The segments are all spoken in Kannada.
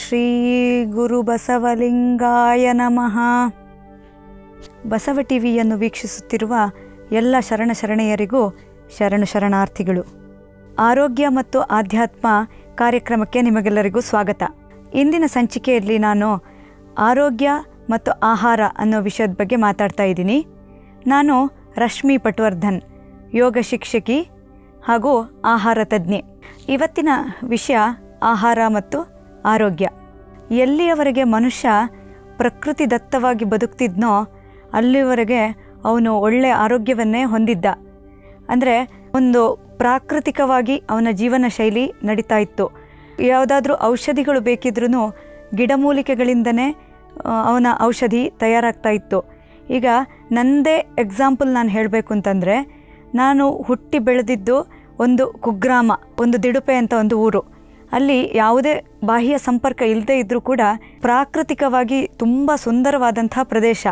ಶ್ರೀ ಗುರು ಬಸವಲಿಂಗಾಯ ನಮಃ ಬಸವ ಟಿವಿಯನ್ನು ವೀಕ್ಷಿಸುತ್ತಿರುವ ಎಲ್ಲ ಶರಣ ಶರಣೆಯರಿಗೂ ಶರಣು ಶರಣಾರ್ಥಿಗಳು ಆರೋಗ್ಯ ಮತ್ತು ಆಧ್ಯಾತ್ಮ ಕಾರ್ಯಕ್ರಮಕ್ಕೆ ನಿಮಗೆಲ್ಲರಿಗೂ ಸ್ವಾಗತ ಇಂದಿನ ಸಂಚಿಕೆಯಲ್ಲಿ ನಾನು ಆರೋಗ್ಯ ಮತ್ತು ಆಹಾರ ಅನ್ನೋ ವಿಷಯದ ಬಗ್ಗೆ ಮಾತಾಡ್ತಾ ಇದ್ದೀನಿ ನಾನು ರಶ್ಮಿ ಪಟ್ವರ್ಧನ್ ಯೋಗ ಶಿಕ್ಷಕಿ ಹಾಗೂ ಆಹಾರ ತಜ್ಞೆ ಇವತ್ತಿನ ವಿಷಯ ಆಹಾರ ಮತ್ತು ಆರೋಗ್ಯ ಎಲ್ಲಿಯವರೆಗೆ ಮನುಷ್ಯ ಪ್ರಕೃತಿ ದತ್ತವಾಗಿ ಬದುಕ್ತಿದ್ನೋ ಅಲ್ಲಿವರೆಗೆ ಅವನು ಒಳ್ಳೆಯ ಆರೋಗ್ಯವನ್ನೇ ಹೊಂದಿದ್ದ ಅಂದರೆ ಒಂದು ಪ್ರಾಕೃತಿಕವಾಗಿ ಅವನ ಜೀವನ ಶೈಲಿ ನಡೀತಾ ಇತ್ತು ಯಾವುದಾದ್ರೂ ಔಷಧಿಗಳು ಬೇಕಿದ್ರೂ ಗಿಡಮೂಲಿಕೆಗಳಿಂದನೇ ಆ, ಅವನ ಔಷಧಿ ತಯಾರಾಗ್ತಾ ಇತ್ತು ಈಗ ನನ್ನದೇ ಎಕ್ಸಾಂಪಲ್ ನಾನು ಹೇಳಬೇಕು ಅಂತಂದರೆ ನಾನು ಹುಟ್ಟಿ ಬೆಳೆದಿದ್ದು ಒಂದು ಕುಗ್ರಾಮ ಒಂದು ದಿಡುಪೆ ಅಂತ ಒಂದು ಊರು ಅಲ್ಲಿ ಯಾವುದೇ ಬಾಹ್ಯ ಸಂಪರ್ಕ ಇಲ್ಲದೆ ಇದ್ದರೂ ಕೂಡ ಪ್ರಾಕೃತಿಕವಾಗಿ ತುಂಬ ಸುಂದರವಾದಂಥ ಪ್ರದೇಶ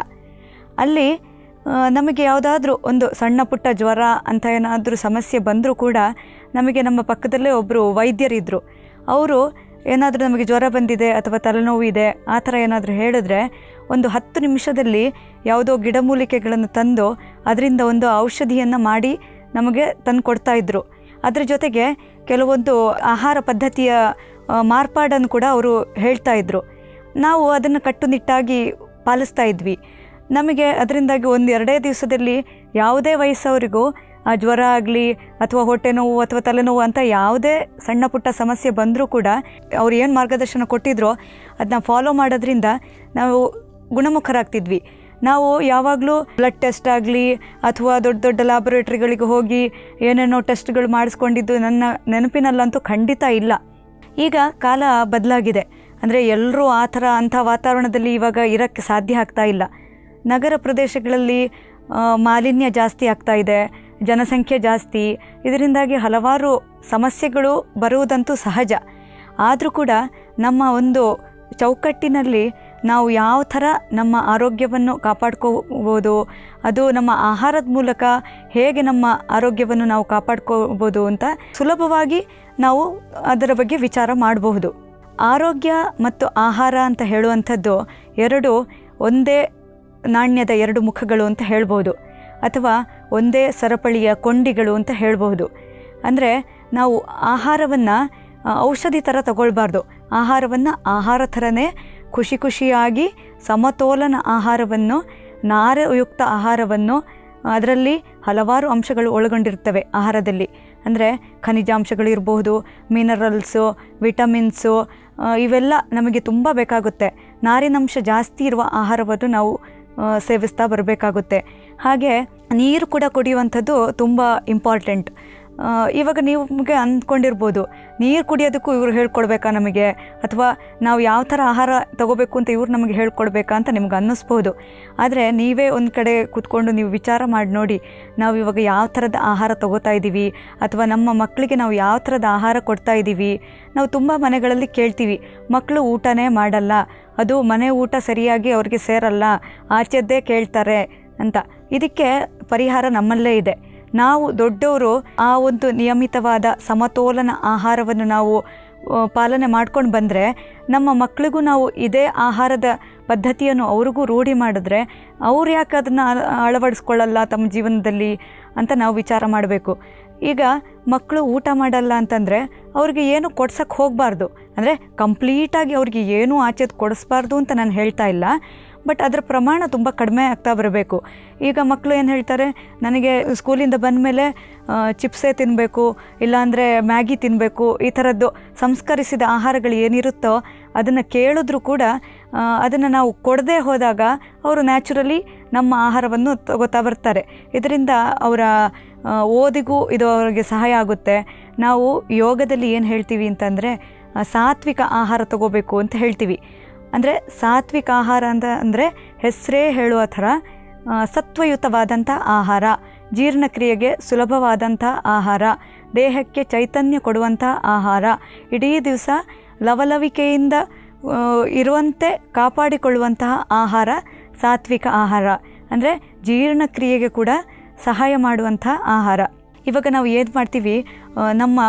ಅಲ್ಲಿ ಆ, ನಮಗೆ ಯಾವುದಾದ್ರೂ ಒಂದು ಸಣ್ಣ ಪುಟ್ಟ ಜ್ವರ ಅಂತ ಏನಾದರೂ ಸಮಸ್ಯೆ ಬಂದರೂ ಕೂಡ ನಮಗೆ ನಮ್ಮ ಪಕ್ಕದಲ್ಲೇ ಒಬ್ಬರು ವೈದ್ಯರಿದ್ದರು ಅವರು ಏನಾದರೂ ನಮಗೆ ಜ್ವರ ಬಂದಿದೆ ಅಥವಾ ತಲೆನೋವು ಇದೆ ಆ ಥರ ಏನಾದರೂ ಹೇಳಿದ್ರೆ ಒಂದು ಹತ್ತು ನಿಮಿಷದಲ್ಲಿ ಯಾವುದೋ ಗಿಡಮೂಲಿಕೆಗಳನ್ನು ತಂದು ಅದರಿಂದ ಒಂದು ಔಷಧಿಯನ್ನು ಮಾಡಿ ನಮಗೆ ತಂದು ಕೊಡ್ತಾ ಇದ್ದರು ಅದ್ರ ಜೊತೆಗೆ ಕೆಲವೊಂದು ಆಹಾರ ಪದ್ಧತಿಯ ಆ, ಮಾರ್ಪಾಡನ್ನು ಕೂಡ ಅವರು ಹೇಳ್ತಾ ಇದ್ದರು ನಾವು ಅದನ್ನು ಕಟ್ಟುನಿಟ್ಟಾಗಿ ಪಾಲಿಸ್ತಾ ಇದ್ವಿ ನಮಗೆ ಅದರಿಂದಾಗಿ ಒಂದು ಎರಡೇ ದಿವಸದಲ್ಲಿ ಯಾವುದೇ ವಯಸ್ಸವರಿಗೂ ಆ ಜ್ವರ ಆಗಲಿ ಅಥವಾ ಹೊಟ್ಟೆ ನೋವು ಅಥವಾ ತಲೆನೋವು ಅಂತ ಯಾವುದೇ ಸಣ್ಣ ಪುಟ್ಟ ಸಮಸ್ಯೆ ಬಂದರೂ ಕೂಡ ಅವ್ರು ಏನು ಮಾರ್ಗದರ್ಶನ ಕೊಟ್ಟಿದ್ರೋ ಅದನ್ನ ಫಾಲೋ ಮಾಡೋದ್ರಿಂದ ನಾವು ಗುಣಮುಖರಾಗ್ತಿದ್ವಿ ನಾವು ಯಾವಾಗಲೂ ಬ್ಲಡ್ ಟೆಸ್ಟ್ ಆಗಲಿ ಅಥವಾ ದೊಡ್ಡ ದೊಡ್ಡ ಲ್ಯಾಬೊರೇಟ್ರಿಗಳಿಗೆ ಹೋಗಿ ಏನೇನೋ ಟೆಸ್ಟ್ಗಳು ಮಾಡಿಸ್ಕೊಂಡಿದ್ದು ನನ್ನ ನೆನಪಿನಲ್ಲಂತೂ ಖಂಡಿತ ಇಲ್ಲ ಈಗ ಕಾಲ ಬದಲಾಗಿದೆ ಅಂದರೆ ಎಲ್ಲರೂ ಆ ಥರ ಅಂಥ ವಾತಾವರಣದಲ್ಲಿ ಇವಾಗ ಇರೋಕ್ಕೆ ಸಾಧ್ಯ ಆಗ್ತಾ ಇಲ್ಲ ನಗರ ಪ್ರದೇಶಗಳಲ್ಲಿ ಆ, ಮಾಲಿನ್ಯ ಜಾಸ್ತಿ ಆಗ್ತಾ ಇದೆ ಜನಸಂಖ್ಯೆ ಜಾಸ್ತಿ ಇದರಿಂದಾಗಿ ಹಲವಾರು ಸಮಸ್ಯೆಗಳು ಬರುವುದಂತೂ ಸಹಜ ಆದರೂ ಕೂಡ ನಮ್ಮ ಒಂದು ಚೌಕಟ್ಟಿನಲ್ಲಿ ನಾವು ಯಾವ ಥರ ನಮ್ಮ ಆರೋಗ್ಯವನ್ನು ಕಾಪಾಡ್ಕೋಬೋದು ಅದು ನಮ್ಮ ಆಹಾರದ ಮೂಲಕ ಹೇಗೆ ನಮ್ಮ ಆರೋಗ್ಯವನ್ನು ನಾವು ಕಾಪಾಡ್ಕೋಬೋದು ಅಂತ ಸುಲಭವಾಗಿ ನಾವು ಅದರ ಬಗ್ಗೆ ವಿಚಾರ ಮಾಡಬಹುದು ಆರೋಗ್ಯ ಮತ್ತು ಆಹಾರ ಅಂತ ಹೇಳುವಂಥದ್ದು ಎರಡು ಒಂದೇ ನಾಣ್ಯದ ಎರಡು ಮುಖಗಳು ಅಂತ ಹೇಳ್ಬೋದು ಅಥವಾ ಒಂದೇ ಸರಪಳಿಯ ಕೊಂಡಿಗಳು ಅಂತ ಹೇಳ್ಬಹುದು ಅಂದರೆ ನಾವು ಆಹಾರವನ್ನು ಔಷಧಿ ಥರ ತಗೊಳ್ಬಾರ್ದು ಆಹಾರವನ್ನು ಆಹಾರ ಥರನೇ ಖುಷಿ ಖುಷಿಯಾಗಿ ಸಮತೋಲನ ಆಹಾರವನ್ನು ನಾರಯುಕ್ತ ಆಹಾರವನ್ನು ಅದರಲ್ಲಿ ಹಲವಾರು ಅಂಶಗಳು ಒಳಗೊಂಡಿರ್ತವೆ ಆಹಾರದಲ್ಲಿ ಅಂದರೆ ಖನಿಜಾಂಶಗಳು ಇರಬಹುದು ಮಿನರಲ್ಸು ವಿಟಮಿನ್ಸು ಆ, ಇವೆಲ್ಲ ನಮಗೆ ತುಂಬ ಬೇಕಾಗುತ್ತೆ ನಾರಿನಂಶ ಜಾಸ್ತಿ ಇರುವ ಆಹಾರವನ್ನು ನಾವು ಆ, ಸೇವಿಸ್ತಾ ಬರಬೇಕಾಗುತ್ತೆ ಹಾಗೆ ನೀರು ಕೂಡ ಕುಡಿಯುವಂಥದ್ದು ತುಂಬ ಇಂಪಾರ್ಟೆಂಟ್ ಆ, ಇವಾಗ ನೀವು ನಿಮಗೆ ಅಂದ್ಕೊಂಡಿರ್ಬೋದು ನೀರು ಕುಡಿಯೋದಕ್ಕೂ ಇವ್ರು ಹೇಳ್ಕೊಡ್ಬೇಕಾ ನಮಗೆ ಅಥವಾ ನಾವು ಯಾವ ಥರ ಆಹಾರ ತಗೋಬೇಕು ಅಂತ ಇವ್ರು ನಮಗೆ ಹೇಳ್ಕೊಡ್ಬೇಕಾ ಅಂತ ನಿಮ್ಗೆ ಅನ್ನಿಸ್ಬೋದು ಆದರೆ ನೀವೇ ಒಂದು ಕಡೆ ಕೂತ್ಕೊಂಡು ನೀವು ವಿಚಾರ ಮಾಡಿ ನೋಡಿ ನಾವು ಇವಾಗ ಯಾವ ಥರದ ಆಹಾರ ತಗೋತಾ ಇದ್ದೀವಿ ಅಥವಾ ನಮ್ಮ ಮಕ್ಕಳಿಗೆ ನಾವು ಯಾವ ಥರದ ಆಹಾರ ಕೊಡ್ತಾ ಇದ್ದೀವಿ ನಾವು ತುಂಬ ಮನೆಗಳಲ್ಲಿ ಕೇಳ್ತೀವಿ ಮಕ್ಕಳು ಊಟನೇ ಮಾಡಲ್ಲ ಅದು ಮನೆ ಊಟ ಸರಿಯಾಗಿ ಅವ್ರಿಗೆ ಸೇರಲ್ಲ ಆಚೆದ್ದೇ ಕೇಳ್ತಾರೆ ಅಂತ ಇದಕ್ಕೆ ಪರಿಹಾರ ನಮ್ಮಲ್ಲೇ ಇದೆ ನಾವು ದೊಡ್ಡವರು ಆ ಒಂದು ನಿಯಮಿತವಾದ ಸಮತೋಲನ ಆಹಾರವನ್ನು ನಾವು ಆ, ಪಾಲನೆ ಮಾಡ್ಕೊಂಡು ಬಂದರೆ ನಮ್ಮ ಮಕ್ಕಳಿಗೂ ನಾವು ಇದೇ ಆಹಾರದ ಪದ್ಧತಿಯನ್ನು ಅವ್ರಿಗೂ ರೂಢಿ ಮಾಡಿದ್ರೆ ಅವ್ರು ಯಾಕೆ ಅದನ್ನು ಅಳವಡಿಸ್ಕೊಳ್ಳಲ್ಲ ತಮ್ಮ ಜೀವನದಲ್ಲಿ ಅಂತ ನಾವು ವಿಚಾರ ಮಾಡಬೇಕು ಈಗ ಮಕ್ಕಳು ಊಟ ಮಾಡಲ್ಲ ಅಂತಂದರೆ ಅವ್ರಿಗೆ ಏನು ಕೊಡ್ಸಕ್ಕೆ ಹೋಗಬಾರ್ದು ಅಂದರೆ ಕಂಪ್ಲೀಟಾಗಿ ಅವ್ರಿಗೆ ಏನೂ ಆಚೆದು ಕೊಡಿಸ್ಬಾರ್ದು ಅಂತ ನಾನು ಹೇಳ್ತಾ ಇಲ್ಲ ಬಟ್ ಅದರ ಪ್ರಮಾಣ ತುಂಬ ಕಡಿಮೆ ಆಗ್ತಾ ಬರಬೇಕು ಈಗ ಮಕ್ಕಳು ಏನು ಹೇಳ್ತಾರೆ ನನಗೆ ಸ್ಕೂಲಿಂದ ಬಂದಮೇಲೆ ಚಿಪ್ಸೇ ತಿನ್ನಬೇಕು ಇಲ್ಲಾಂದರೆ ಮ್ಯಾಗಿ ತಿನ್ನಬೇಕು ಈ ಥರದ್ದು ಸಂಸ್ಕರಿಸಿದ ಆಹಾರಗಳು ಏನಿರುತ್ತೋ ಅದನ್ನು ಕೇಳಿದ್ರೂ ಕೂಡ ಅದನ್ನು ನಾವು ಕೊಡದೇ ಹೋದಾಗ ಅವರು ನ್ಯಾಚುರಲಿ ನಮ್ಮ ಆಹಾರವನ್ನು ತಗೋತಾ ಬರ್ತಾರೆ ಇದರಿಂದ ಅವರ ಆ, ಓದಿಗೂ ಇದು ಅವರಿಗೆ ಸಹಾಯ ಆಗುತ್ತೆ ನಾವು ಯೋಗದಲ್ಲಿ ಏನು ಹೇಳ್ತೀವಿ ಅಂತಂದರೆ ಆ, ಸಾತ್ವಿಕ ಆಹಾರ ತಗೋಬೇಕು ಅಂತ ಹೇಳ್ತೀವಿ ಅಂದರೆ ಸಾತ್ವಿಕ ಆಹಾರ ಅಂತ ಅಂದರೆ ಹೆಸರೇ ಹೇಳುವ ಥರ ಆ, ಸತ್ವಯುತವಾದಂಥ ಆಹಾರ ಜೀರ್ಣಕ್ರಿಯೆಗೆ ಸುಲಭವಾದಂಥ ಆಹಾರ ದೇಹಕ್ಕೆ ಚೈತನ್ಯ ಕೊಡುವಂಥ ಆಹಾರ ಇಡೀ ದಿವಸ ಲವಲವಿಕೆಯಿಂದ ಆ, ಇರುವಂತೆ ಕಾಪಾಡಿಕೊಳ್ಳುವಂತಹ ಆಹಾರ ಸಾತ್ವಿಕ ಆಹಾರ ಅಂದರೆ ಜೀರ್ಣಕ್ರಿಯೆಗೆ ಕೂಡ ಸಹಾಯ ಮಾಡುವಂಥ ಆಹಾರ ಇವಾಗ ನಾವು ಏನು ಮಾಡ್ತೀವಿ ಆ, ನಮ್ಮ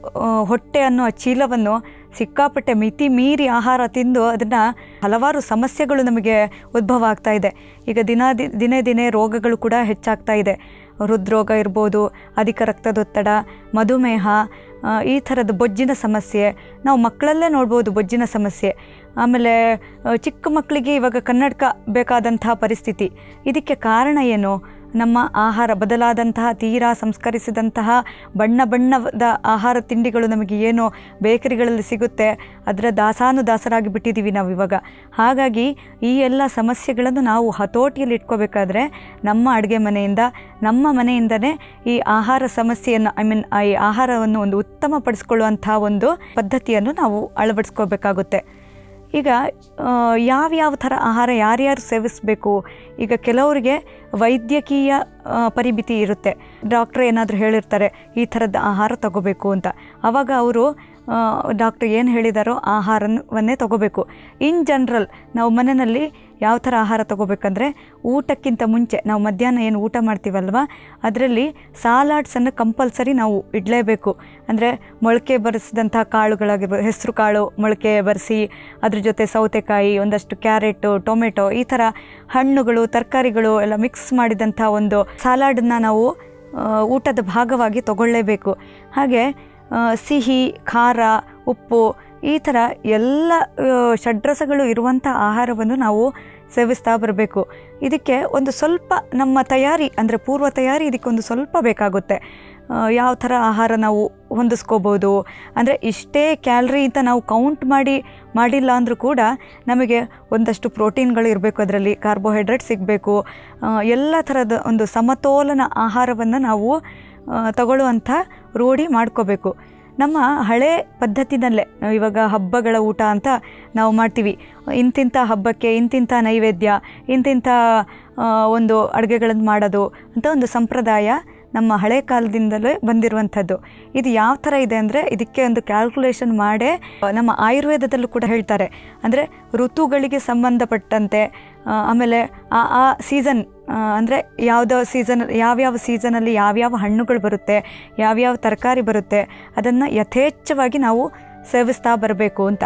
ಆ, ಹೊಟ್ಟೆ ಅನ್ನೋ ಚೀಲವನ್ನು ಸಿಕ್ಕಾಪಟ್ಟೆ ಮಿತಿ ಮೀರಿ ಆಹಾರ ತಿಂದು ಅದನ್ನು ಹಲವಾರು ಸಮಸ್ಯೆಗಳು ನಮಗೆ ಉದ್ಭವ ಆಗ್ತಾ ಇದೆ ಈಗ ದಿನ ದಿ- ದಿನೇ ದಿನೇ ರೋಗಗಳು ಕೂಡ ಹೆಚ್ಚಾಗ್ತಾ ಇದೆ ಹೃದ್ರೋಗ ಇರ್ಬೋದು ಅಧಿಕ ರಕ್ತದೊತ್ತಡ ಮಧುಮೇಹ ಆ, ಈ ಥರದ ಬೊಜ್ಜಿನ ಸಮಸ್ಯೆ ನಾವು ಮಕ್ಕಳಲ್ಲೇ ನೋಡ್ಬೋದು ಬೊಜ್ಜಿನ ಸಮಸ್ಯೆ ಆಮೇಲೆ ಆ, ಚಿಕ್ಕ ಮಕ್ಕಳಿಗೆ ಇವಾಗ ಕನ್ನಡಕ ಬೇಕಾದಂತಹ ಪರಿಸ್ಥಿತಿ ಇದಕ್ಕೆ ಕಾರಣ ಏನು ನಮ್ಮ ಆಹಾರ ಬದಲಾದಂತಹ ತೀರಾ ಸಂಸ್ಕರಿಸಿದಂತಹ ಬಣ್ಣ ಬಣ್ಣದ ಆಹಾರ ತಿಂಡಿಗಳು ನಮಗೆ ಏನು ಬೇಕರಿಗಳಲ್ಲಿ ಸಿಗುತ್ತೆ ಅದರ ದಾಸಾನು ದಾಸರಾಗಿ ಬಿಟ್ಟಿದ್ದೀವಿ ನಾವು ಇವಾಗ ಹಾಗಾಗಿ ಈ ಎಲ್ಲ ಸಮಸ್ಯೆಗಳನ್ನು ನಾವು ಹತೋಟಿಯಲ್ಲಿ ಇಟ್ಕೋಬೇಕಾದ್ರೆ ನಮ್ಮ ಅಡುಗೆ ಮನೆಯಿಂದ ನಮ್ಮ ಮನೆಯಿಂದನೇ ಈ ಆಹಾರ ಸಮಸ್ಯೆಯನ್ನು ಐ ಮೀನ್ ಈ ಆಹಾರವನ್ನು ಒಂದು ಉತ್ತಮಪಡಿಸ್ಕೊಳ್ಳುವಂಥ ಒಂದು ಪದ್ಧತಿಯನ್ನು ನಾವು ಅಳವಡಿಸ್ಕೋಬೇಕಾಗುತ್ತೆ ಈಗ ಆ, ಯಾವ್ಯಾವ ಥರ ಆಹಾರ ಯಾರ್ಯಾರು ಸೇವಿಸಬೇಕು ಈಗ ಕೆಲವರಿಗೆ ವೈದ್ಯಕೀಯ ಆ, ಪರಿಮಿತಿ ಇರುತ್ತೆ ಡಾಕ್ಟ್ರ್ ಏನಾದರೂ ಹೇಳಿರ್ತಾರೆ ಈ ಥರದ ಆಹಾರ ತಗೋಬೇಕು ಅಂತ ಆವಾಗ ಅವರು ಡಾಕ್ಟ್ರ್ ಏನು ಹೇಳಿದಾರೋ ಆಹಾರವನ್ನೇ ತಗೋಬೇಕು ಇನ್ ಜನರಲ್ ನಾವು ಮನೆಯಲ್ಲಿ ಯಾವ ಥರ ಆಹಾರ ತಗೋಬೇಕಂದ್ರೆ ಊಟಕ್ಕಿಂತ ಮುಂಚೆ ನಾವು ಮಧ್ಯಾಹ್ನ ಏನು ಊಟ ಮಾಡ್ತೀವಲ್ವ ಅದರಲ್ಲಿ ಸಾಲಾಡ್ಸನ್ನು ಕಂಪಲ್ಸರಿ ನಾವು ಇಡಲೇಬೇಕು ಅಂದರೆ ಮೊಳಕೆ ಬರೆಸಿದಂಥ ಕಾಳುಗಳಾಗಿರ್ಬೋದು ಹೆಸರು ಕಾಳು ಮೊಳಕೆ ಬರೆಸಿ ಅದ್ರ ಜೊತೆ ಸೌತೆಕಾಯಿ ಒಂದಷ್ಟು ಕ್ಯಾರೆಟು ಟೊಮೆಟೊ ಈ ಥರ ಹಣ್ಣುಗಳು ತರಕಾರಿಗಳು ಎಲ್ಲ ಮಿಕ್ಸ್ ಮಾಡಿದಂಥ ಒಂದು ಸಲಾಡನ್ನ ನಾವು ಆ, ಊಟದ ಭಾಗವಾಗಿ ತಗೊಳ್ಳೇಬೇಕು ಹಾಗೆ ಆ, ಸಿಹಿ ಖಾರ ಉಪ್ಪು ಈ ಥರ ಎಲ್ಲ ಆ, ಷಡ್ರಸಗಳು ಇರುವಂಥ ಆಹಾರವನ್ನು ನಾವು ಸೇವಿಸ್ತಾ ಬರಬೇಕು ಇದಕ್ಕೆ ಒಂದು ಸ್ವಲ್ಪ ನಮ್ಮ ತಯಾರಿ ಅಂದರೆ ಪೂರ್ವ ತಯಾರಿ ಇದಕ್ಕೆ ಒಂದು ಸ್ವಲ್ಪ ಬೇಕಾಗುತ್ತೆ ಆ, ಯಾವ ಥರ ಆಹಾರ ನಾವು ಹೊಂದಿಸ್ಕೋಬೋದು ಅಂದರೆ ಇಷ್ಟೇ ಕ್ಯಾಲ್ರಿ ಅಂತ ನಾವು ಕೌಂಟ್ ಮಾಡಿ ಮಾಡಿಲ್ಲ ಅಂದರೂ ಕೂಡ ನಮಗೆ ಒಂದಷ್ಟು ಪ್ರೋಟೀನ್ಗಳು ಇರಬೇಕು ಅದರಲ್ಲಿ ಕಾರ್ಬೋಹೈಡ್ರೇಟ್ ಸಿಗಬೇಕು ಎಲ್ಲ ಥರದ ಒಂದು ಸಮತೋಲನ ಆಹಾರವನ್ನು ನಾವು ಆ, ತಗೊಳ್ಳುವಂಥ ರೂಢಿ ಮಾಡ್ಕೋಬೇಕು ನಮ್ಮ ಹಳೆ ಪದ್ಧತಿನಲ್ಲೇ ನಾವು ಇವಾಗ ಹಬ್ಬಗಳ ಊಟ ಅಂತ ನಾವು ಮಾಡ್ತೀವಿ ಇಂತಿಂಥ ಹಬ್ಬಕ್ಕೆ ಇಂತಿಂಥ ನೈವೇದ್ಯ ಇಂತಿಂಥ ಆ, ಒಂದು ಅಡುಗೆಗಳನ್ನು ಮಾಡೋದು ಅಂತ ಒಂದು ಸಂಪ್ರದಾಯ ನಮ್ಮ ಹಳೆ ಕಾಲದಿಂದಲೇ ಬಂದಿರುವಂಥದ್ದು ಇದು ಯಾವ ಥರ ಇದೆ ಅಂದರೆ ಇದಕ್ಕೆ ಒಂದು ಕ್ಯಾಲ್ಕುಲೇಷನ್ ಮಾಡೇ ನಮ್ಮ ಆಯುರ್ವೇದದಲ್ಲೂ ಕೂಡ ಹೇಳ್ತಾರೆ ಅಂದರೆ ಋತುಗಳಿಗೆ ಸಂಬಂಧಪಟ್ಟಂತೆ ಆ, ಆಮೇಲೆ ಆ ಆ ಸೀಸನ್ ಅಂದರೆ ಯಾವುದೋ ಸೀಸನ್ ಯಾವ್ಯಾವ ಸೀಸನಲ್ಲಿ ಯಾವ್ಯಾವ ಹಣ್ಣುಗಳು ಬರುತ್ತೆ ಯಾವ್ಯಾವ ತರಕಾರಿ ಬರುತ್ತೆ ಅದನ್ನು ಯಥೇಚ್ಛವಾಗಿ ನಾವು ಸೇವಿಸ್ತಾ ಬರಬೇಕು ಅಂತ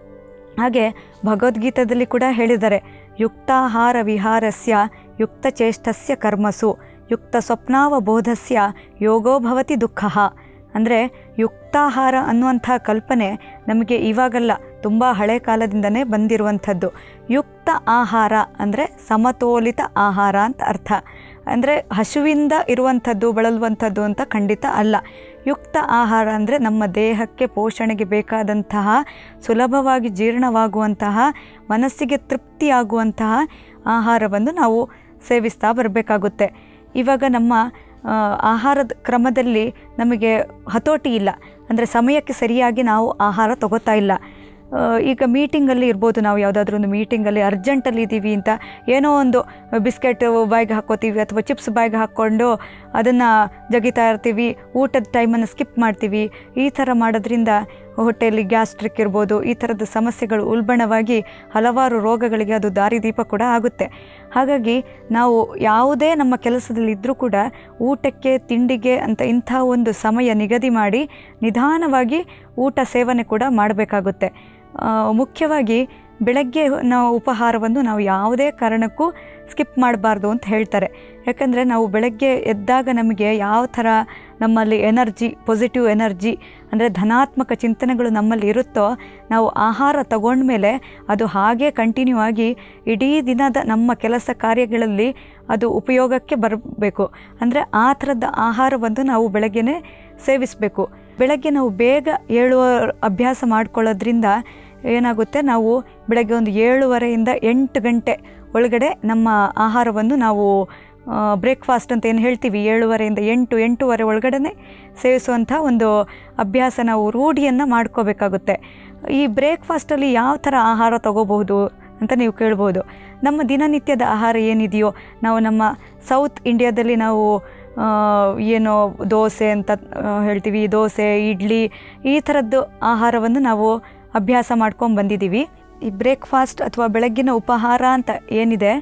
ಹಾಗೆ ಭಗವದ್ಗೀತಾದಲ್ಲಿ ಕೂಡ ಹೇಳಿದ್ದಾರೆ ಯುಕ್ತಾಹಾರ ವಿಹಾರಸ್ಯ ಯುಕ್ತಚೇಷ್ಟಸ್ಯ ಕರ್ಮಸು ಯುಕ್ತ ಸ್ವಪ್ನಾವಬೋಧಸ್ಯ ಯೋಗೋ ಭವತಿ ದುಃಖ ಅಂದರೆ ಯುಕ್ತಾಹಾರ ಅನ್ನುವಂಥ ಕಲ್ಪನೆ ನಮಗೆ ಇವಾಗಲ್ಲ ತುಂಬ ಹಳೆ ಕಾಲದಿಂದನೇ ಬಂದಿರುವಂಥದ್ದು ಯುಕ್ತ ಆಹಾರ ಅಂದರೆ ಸಮತೋಲಿತ ಆಹಾರ ಅಂತ ಅರ್ಥ ಅಂದರೆ ಹಸುವಿಂದ ಇರುವಂಥದ್ದು ಬಳಲುವಂಥದ್ದು ಅಂತ ಖಂಡಿತ ಅಲ್ಲ ಯುಕ್ತ ಆಹಾರ ಅಂದರೆ ನಮ್ಮ ದೇಹಕ್ಕೆ ಪೋಷಣೆಗೆ ಬೇಕಾದಂತಹ ಸುಲಭವಾಗಿ ಜೀರ್ಣವಾಗುವಂತಹ ಮನಸ್ಸಿಗೆ ತೃಪ್ತಿಯಾಗುವಂತಹ ಆಹಾರವನ್ನು ನಾವು ಸೇವಿಸ್ತಾ ಬರಬೇಕಾಗುತ್ತೆ ಇವಾಗ ನಮ್ಮ ಆ, ಆಹಾರದ ಕ್ರಮದಲ್ಲಿ ನಮಗೆ ಹತೋಟಿ ಇಲ್ಲ ಅಂದರೆ ಸಮಯಕ್ಕೆ ಸರಿಯಾಗಿ ನಾವು ಆಹಾರ ತಗೋತಾ ಇಲ್ಲ ಆ, ಈಗ ಮೀಟಿಂಗಲ್ಲಿ ಇರ್ಬೋದು ನಾವು ಯಾವುದಾದ್ರೂ ಒಂದು ಮೀಟಿಂಗಲ್ಲಿ ಅರ್ಜೆಂಟಲ್ಲಿ ಇದ್ದೀವಿ ಅಂತ ಏನೋ ಒಂದು ಬಿಸ್ಕೆಟ್ ಬಾಯ್ಗೆ ಹಾಕ್ಕೋತೀವಿ ಅಥವಾ ಚಿಪ್ಸ್ ಬಾಯ್ಗೆ ಹಾಕ್ಕೊಂಡು ಅದನ್ನು ಜಗಿತಾ ಇರ್ತೀವಿ ಊಟದ ಟೈಮನ್ನು ಸ್ಕಿಪ್ ಮಾಡ್ತೀವಿ ಈ ಥರ ಮಾಡೋದ್ರಿಂದ ಹೊಟ್ಟೆಯಲ್ಲಿ ಗ್ಯಾಸ್ಟ್ರಿಕ್ ಇರ್ಬೋದು ಈ ಥರದ ಸಮಸ್ಯೆಗಳು ಉಲ್ಬಣವಾಗಿ ಹಲವಾರು ರೋಗಗಳಿಗೆ ಅದು ದಾರಿದೀಪ ಕೂಡ ಆಗುತ್ತೆ ಹಾಗಾಗಿ ನಾವು ಯಾವುದೇ ನಮ್ಮ ಕೆಲಸದಲ್ಲಿ ಇದ್ದರೂ ಕೂಡ ಊಟಕ್ಕೆ ತಿಂಡಿಗೆ ಅಂತ ಇಂಥ ಒಂದು ಸಮಯ ನಿಗದಿ ಮಾಡಿ ನಿಧಾನವಾಗಿ ಊಟ ಸೇವನೆ ಕೂಡ ಮಾಡಬೇಕಾಗುತ್ತೆ ಆ, ಮುಖ್ಯವಾಗಿ ಬೆಳಗ್ಗೆ ನಾವು ಉಪಹಾರವನ್ನು ನಾವು ಯಾವುದೇ ಕಾರಣಕ್ಕೂ ಸ್ಕಿಪ್ ಮಾಡಬಾರ್ದು ಅಂತ ಹೇಳ್ತಾರೆ ಯಾಕಂದರೆ ನಾವು ಬೆಳಗ್ಗೆ ಎದ್ದಾಗ ನಮಗೆ ಯಾವ ಥರ ನಮ್ಮಲ್ಲಿ ಎನರ್ಜಿ ಪಾಸಿಟಿವ್ ಎನರ್ಜಿ ಅಂದರೆ ಧನಾತ್ಮಕ ಚಿಂತನೆಗಳು ನಮ್ಮಲ್ಲಿ ಇರುತ್ತೋ ನಾವು ಆಹಾರ ತಗೊಂಡ್ಮೇಲೆ ಅದು ಹಾಗೇ ಕಂಟಿನ್ಯೂ ಆಗಿ ಇಡೀ ದಿನದ ನಮ್ಮ ಕೆಲಸ ಕಾರ್ಯಗಳಲ್ಲಿ ಅದು ಉಪಯೋಗಕ್ಕೆ ಬರಬೇಕು ಅಂದರೆ ಆ ಥರದ ಆಹಾರವನ್ನು ನಾವು ಬೆಳಗ್ಗೆನೇ ಸೇವಿಸಬೇಕು ಬೆಳಗ್ಗೆ ನಾವು ಬೇಗ ಏಳುವ ಅಭ್ಯಾಸ ಮಾಡ್ಕೊಳ್ಳೋದ್ರಿಂದ ಏನಾಗುತ್ತೆ ನಾವು ಬೆಳಗ್ಗೆ ಒಂದು ಏಳುವರೆಯಿಂದ ಎಂಟು ಗಂಟೆ ಒಳಗಡೆ ನಮ್ಮ ಆಹಾರವನ್ನು ನಾವು ಬ್ರೇಕ್ಫಾಸ್ಟ್ ಅಂತ ಏನು ಹೇಳ್ತೀವಿ ಏಳುವರೆಯಿಂದ ಎಂಟು ಎಂಟೂವರೆ ಒಳಗಡೆ ಸೇವಿಸುವಂಥ ಒಂದು ಅಭ್ಯಾಸ ನಾವು ರೂಢಿಯನ್ನು ಮಾಡ್ಕೋಬೇಕಾಗುತ್ತೆ ಈ ಬ್ರೇಕ್ಫಾಸ್ಟಲ್ಲಿ ಯಾವ ಥರ ಆಹಾರ ತಗೋಬಹುದು ಅಂತ ನೀವು ಕೇಳ್ಬೋದು ನಮ್ಮ ದಿನನಿತ್ಯದ ಆಹಾರ ಏನಿದೆಯೋ ನಾವು ನಮ್ಮ ಸೌತ್ ಇಂಡಿಯಾದಲ್ಲಿ ನಾವು ಆ, ಏನು ದೋಸೆ ಅಂತ ಆ, ಹೇಳ್ತೀವಿ ದೋಸೆ ಇಡ್ಲಿ ಈ ಥರದ್ದು ಆಹಾರವನ್ನು ನಾವು ಅಭ್ಯಾಸ ಮಾಡ್ಕೊಂಡು ಬಂದಿದ್ದೀವಿ ಈ ಬ್ರೇಕ್ಫಾಸ್ಟ್ ಅಥವಾ ಬೆಳಗ್ಗಿನ ಉಪಹಾರ ಅಂತ ಏನಿದೆ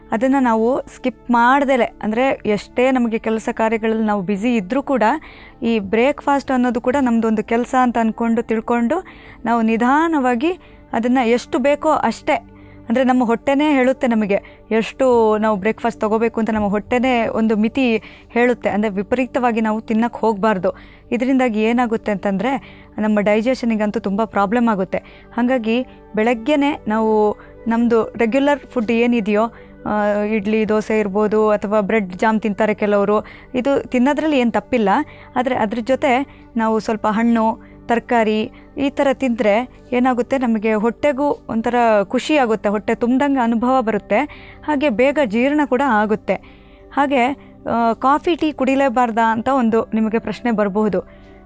ಅದನ್ನು ನಾವು ಸ್ಕಿಪ್ ಮಾಡ್ದಲೆ ಅಂದರೆ ಎಷ್ಟೇ ನಮಗೆ ಕೆಲಸ ಕಾರ್ಯಗಳಲ್ಲಿ ನಾವು ಬ್ಯುಸಿ ಇದ್ದರೂ ಕೂಡ ಈ ಬ್ರೇಕ್ಫಾಸ್ಟ್ ಅನ್ನೋದು ಕೂಡ ನಮ್ಮದೊಂದು ಕೆಲಸ ಅಂತ ಅಂದ್ಕೊಂಡು ತಿಳ್ಕೊಂಡು ನಾವು ನಿಧಾನವಾಗಿ ಅದನ್ನು ಎಷ್ಟು ಬೇಕೋ ಅಷ್ಟೇ ಅಂದರೆ ನಮ್ಮ ಹೊಟ್ಟೆನೇ ಹೇಳುತ್ತೆ ನಮಗೆ ಎಷ್ಟು ನಾವು ಬ್ರೇಕ್ಫಾಸ್ಟ್ ತೊಗೋಬೇಕು ಅಂತ ನಮ್ಮ ಹೊಟ್ಟೆನೇ ಒಂದು ಮಿತಿ ಹೇಳುತ್ತೆ ಅಂದರೆ ವಿಪರೀತವಾಗಿ ನಾವು ತಿನ್ನಕ್ಕೆ ಹೋಗಬಾರ್ದು ಇದರಿಂದಾಗಿ ಏನಾಗುತ್ತೆ ಅಂತಂದರೆ ನಮ್ಮ ಡೈಜೆಷನಿಗಂತೂ ತುಂಬ ಪ್ರಾಬ್ಲಮ್ ಆಗುತ್ತೆ ಹಾಗಾಗಿ ಬೆಳಗ್ಗೆನೇ ನಾವು ನಮ್ಮದು ರೆಗ್ಯುಲರ್ ಫುಡ್ ಏನಿದೆಯೋ ಆ, ಇಡ್ಲಿ ದೋಸೆ ಇರ್ಬೋದು ಅಥವಾ ಬ್ರೆಡ್ ಜಾಮ್ ತಿಂತಾರೆ ಕೆಲವರು ಇದು ತಿನ್ನೋದ್ರಲ್ಲಿ ಏನು ತಪ್ಪಿಲ್ಲ ಆದರೆ ಅದ್ರ ಜೊತೆ ನಾವು ಸ್ವಲ್ಪ ಹಣ್ಣು ತರಕಾರಿ ಈ ಥರ ತಿಂದರೆ ಏನಾಗುತ್ತೆ ನಮಗೆ ಹೊಟ್ಟೆಗೂ ಒಂಥರ ಖುಷಿ ಆಗುತ್ತೆ ಹೊಟ್ಟೆ ತುಂಬ್ದಂಗೆ ಅನುಭವ ಬರುತ್ತೆ ಹಾಗೆ ಬೇಗ ಜೀರ್ಣ ಕೂಡ ಆಗುತ್ತೆ ಹಾಗೆ ಆ, ಕಾಫಿ ಟೀ ಕುಡಿಲೇಬಾರ್ದಾ ಅಂತ ಒಂದು ನಿಮಗೆ ಪ್ರಶ್ನೆ ಬರಬಹುದು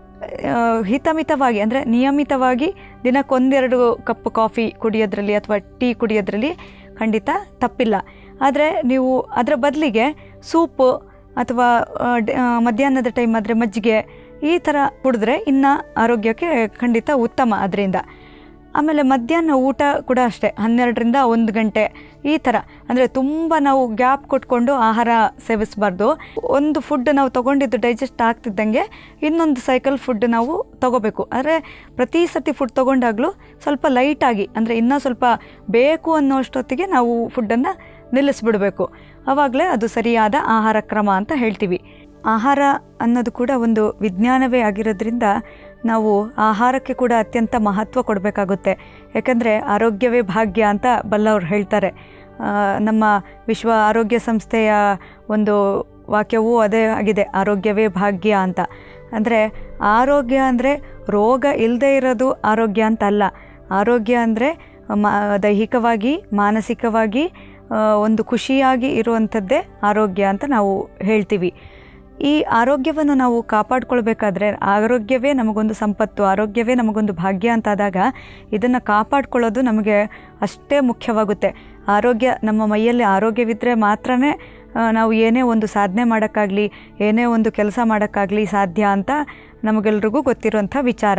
ಆ, ಹಿತಮಿತವಾಗಿ ಅಂದರೆ ನಿಯಮಿತವಾಗಿ ದಿನಕ್ಕೊಂದೆರಡು ಕಪ್ ಕಾಫಿ ಕುಡಿಯೋದ್ರಲ್ಲಿ ಅಥವಾ ಟೀ ಕುಡಿಯೋದ್ರಲ್ಲಿ ಖಂಡಿತ ತಪ್ಪಿಲ್ಲ ಆದರೆ ನೀವು ಅದರ ಬದಲಿಗೆ ಸೂಪು ಅಥವಾ ಆ, ಡ- ಆ, ಮಧ್ಯಾಹ್ನದ ಟೈಮ್ ಆದರೆ ಮಜ್ಜಿಗೆ ಈ ಥರ ಕುಡಿದ್ರೆ ಇನ್ನು ಆರೋಗ್ಯಕ್ಕೆ ಖಂಡಿತ ಉತ್ತಮ ಅದರಿಂದ ಆಮೇಲೆ ಮಧ್ಯಾಹ್ನ ಊಟ ಕೂಡ ಅಷ್ಟೇ ಹನ್ನೆರಡರಿಂದ ಒಂದು ಗಂಟೆ ಈ ಥರ ಅಂದರೆ ತುಂಬ ನಾವು ಗ್ಯಾಪ್ ಕೊಟ್ಕೊಂಡು ಆಹಾರ ಸೇವಿಸಬಾರ್ದು ಒಂದು ಫುಡ್ ನಾವು ತೊಗೊಂಡಿದ್ದು ಡೈಜೆಸ್ಟ್ ಆಗ್ತಿದ್ದಂಗೆ ಇನ್ನೊಂದು ಸೈಕಲ್ ಫುಡ್ ನಾವು ತೊಗೋಬೇಕು ಆದರೆ ಪ್ರತಿ ಸತಿ ಫುಡ್ ತೊಗೊಂಡಾಗಲೂ ಸ್ವಲ್ಪ ಲೈಟಾಗಿ ಅಂದರೆ ಇನ್ನೂ ಸ್ವಲ್ಪ ಬೇಕು ಅನ್ನೋಷ್ಟೊತ್ತಿಗೆ ನಾವು ಫುಡ್ಡನ್ನು ನಿಲ್ಲಿಸ್ಬಿಡಬೇಕು ಆವಾಗಲೇ ಅದು ಸರಿಯಾದ ಆಹಾರ ಕ್ರಮ ಅಂತ ಹೇಳ್ತೀವಿ ಆಹಾರ ಅನ್ನೋದು ಕೂಡ ಒಂದು ವಿಜ್ಞಾನವೇ ಆಗಿರೋದ್ರಿಂದ ನಾವು ಆಹಾರಕ್ಕೆ ಕೂಡ ಅತ್ಯಂತ ಮಹತ್ವ ಕೊಡಬೇಕಾಗುತ್ತೆ ಯಾಕಂದರೆ ಆರೋಗ್ಯವೇ ಭಾಗ್ಯ ಅಂತ ಬಲ್ಲವ್ರು ಹೇಳ್ತಾರೆ ಆ, ನಮ್ಮ ವಿಶ್ವ ಆರೋಗ್ಯ ಸಂಸ್ಥೆಯ ಒಂದು ವಾಕ್ಯವೂ ಅದೇ ಆಗಿದೆ ಆರೋಗ್ಯವೇ ಭಾಗ್ಯ ಅಂತ ಅಂದರೆ ಆರೋಗ್ಯ ಅಂದರೆ ರೋಗ ಇಲ್ಲದೆ ಇರೋದು ಆರೋಗ್ಯ ಅಂತ ಅಲ್ಲ ಆರೋಗ್ಯ ಅಂದರೆ ಮಾ ದೈಹಿಕವಾಗಿ ಮಾನಸಿಕವಾಗಿ ಆ, ಒಂದು ಖುಷಿಯಾಗಿ ಇರುವಂಥದ್ದೇ ಆರೋಗ್ಯ ಅಂತ ನಾವು ಹೇಳ್ತೀವಿ ಈ ಆರೋಗ್ಯವನ್ನು ನಾವು ಕಾಪಾಡ್ಕೊಳ್ಬೇಕಾದ್ರೆ ಆರೋಗ್ಯವೇ ನಮಗೊಂದು ಸಂಪತ್ತು ಆರೋಗ್ಯವೇ ನಮಗೊಂದು ಭಾಗ್ಯ ಅಂತಾದಾಗ ಇದನ್ನು ಕಾಪಾಡ್ಕೊಳ್ಳೋದು ನಮಗೆ ಅಷ್ಟೇ ಮುಖ್ಯವಾಗುತ್ತೆ ಆರೋಗ್ಯ ನಮ್ಮ ಮೈಯಲ್ಲಿ ಆರೋಗ್ಯವಿದ್ದರೆ ಮಾತ್ರನೇ ಆ, ನಾವು ಏನೇ ಒಂದು ಸಾಧನೆ ಮಾಡೋಕ್ಕಾಗಲಿ ಏನೇ ಒಂದು ಕೆಲಸ ಮಾಡೋಕ್ಕಾಗಲಿ ಸಾಧ್ಯ ಅಂತ ನಮಗೆಲ್ರಿಗೂ ಗೊತ್ತಿರುವಂಥ ವಿಚಾರ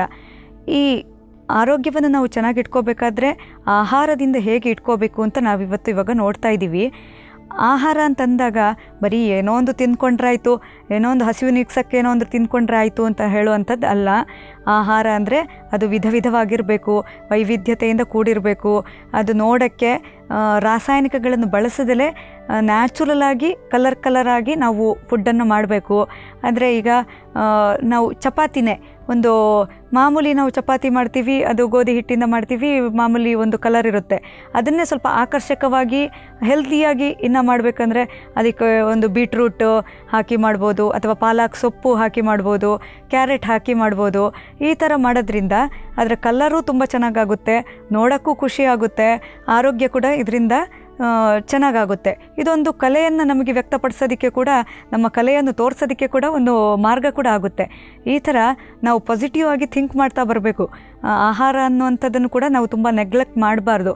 ಈ ಆರೋಗ್ಯವನ್ನು ನಾವು ಚೆನ್ನಾಗಿ ಇಟ್ಕೋಬೇಕಾದ್ರೆ ಆಹಾರದಿಂದ ಹೇಗೆ ಇಟ್ಕೋಬೇಕು ಅಂತ ನಾವಿವತ್ತು ಇವಾಗ ನೋಡ್ತಾ ಇದ್ದೀವಿ ಆಹಾರ ಅಂತಂದಾಗ ಬರೀ ಏನೋ ಒಂದು ತಿಂದ್ಕೊಂಡ್ರಾಯ್ತು ಏನೋ ಒಂದು ಹಸಿವು ನೀಗ್ಸಕ್ಕೆ ಏನೋ ಒಂದು ತಿಂದ್ಕೊಂಡ್ರೆ ಆಯಿತು ಅಂತ ಹೇಳುವಂಥದ್ದು ಅಲ್ಲ ಆಹಾರ ಅಂದರೆ ಅದು ವಿಧ ವಿಧವಾಗಿರಬೇಕು ವೈವಿಧ್ಯತೆಯಿಂದ ಕೂಡಿರಬೇಕು ಅದು ನೋಡೋಕ್ಕೆ ಆ, ರಾಸಾಯನಿಕಗಳನ್ನು ಬಳಸದಲೇ ನ್ಯಾಚುರಲ್ ಆಗಿ ಕಲರ್ ಕಲರ್ ಆಗಿ ನಾವು ಫುಡ್ಡನ್ನು ಮಾಡಬೇಕು ಅಂದರೆ ಈಗ ಆ, ನಾವು ಚಪಾತಿನೇ ಒಂದು ಮಾಮೂಲಿ ನಾವು ಚಪಾತಿ ಮಾಡ್ತೀವಿ ಅದು ಗೋಧಿ ಹಿಟ್ಟಿಂದ ಮಾಡ್ತೀವಿ ಮಾಮೂಲಿ ಒಂದು ಕಲರ್ ಇರುತ್ತೆ ಅದನ್ನೇ ಸ್ವಲ್ಪ ಆಕರ್ಷಕವಾಗಿ ಹೆಲ್ದಿಯಾಗಿ ಇನ್ನು ಮಾಡಬೇಕಂದ್ರೆ ಅದಕ್ಕೆ ಒಂದು ಬೀಟ್ರೂಟ್ ಹಾಕಿ ಮಾಡ್ಬೋದು ಅಥವಾ ಪಾಲಕ್ ಸೊಪ್ಪು ಹಾಕಿ ಮಾಡ್ಬೋದು ಕ್ಯಾರೆಟ್ ಹಾಕಿ ಮಾಡ್ಬೋದು ಈ ಥರ ಮಾಡೋದ್ರಿಂದ ಅದರ ಕಲರು ತುಂಬ ಚೆನ್ನಾಗಾಗುತ್ತೆ ನೋಡೋಕ್ಕೂ ಖುಷಿ ಆಗುತ್ತೆ ಆರೋಗ್ಯ ಕೂಡ ಇದರಿಂದ ಚೆನ್ನಾಗಾಗುತ್ತೆ ಇದೊಂದು ಕಲೆಯನ್ನು ನಮಗೆ ವ್ಯಕ್ತಪಡಿಸೋದಕ್ಕೆ ಕೂಡ ನಮ್ಮ ಕಲೆಯನ್ನು ತೋರಿಸೋದಕ್ಕೆ ಕೂಡ ಒಂದು ಮಾರ್ಗ ಕೂಡ ಆಗುತ್ತೆ ಈ ಥರ ನಾವು ಪಾಸಿಟಿವ್ ಆಗಿ ಥಿಂಕ್ ಮಾಡ್ತಾ ಬರಬೇಕು ಆಹಾರ ಅನ್ನುವಂಥದ್ದನ್ನು ಕೂಡ ನಾವು ತುಂಬ ನೆಗ್ಲೆಕ್ಟ್ ಮಾಡಬಾರ್ದು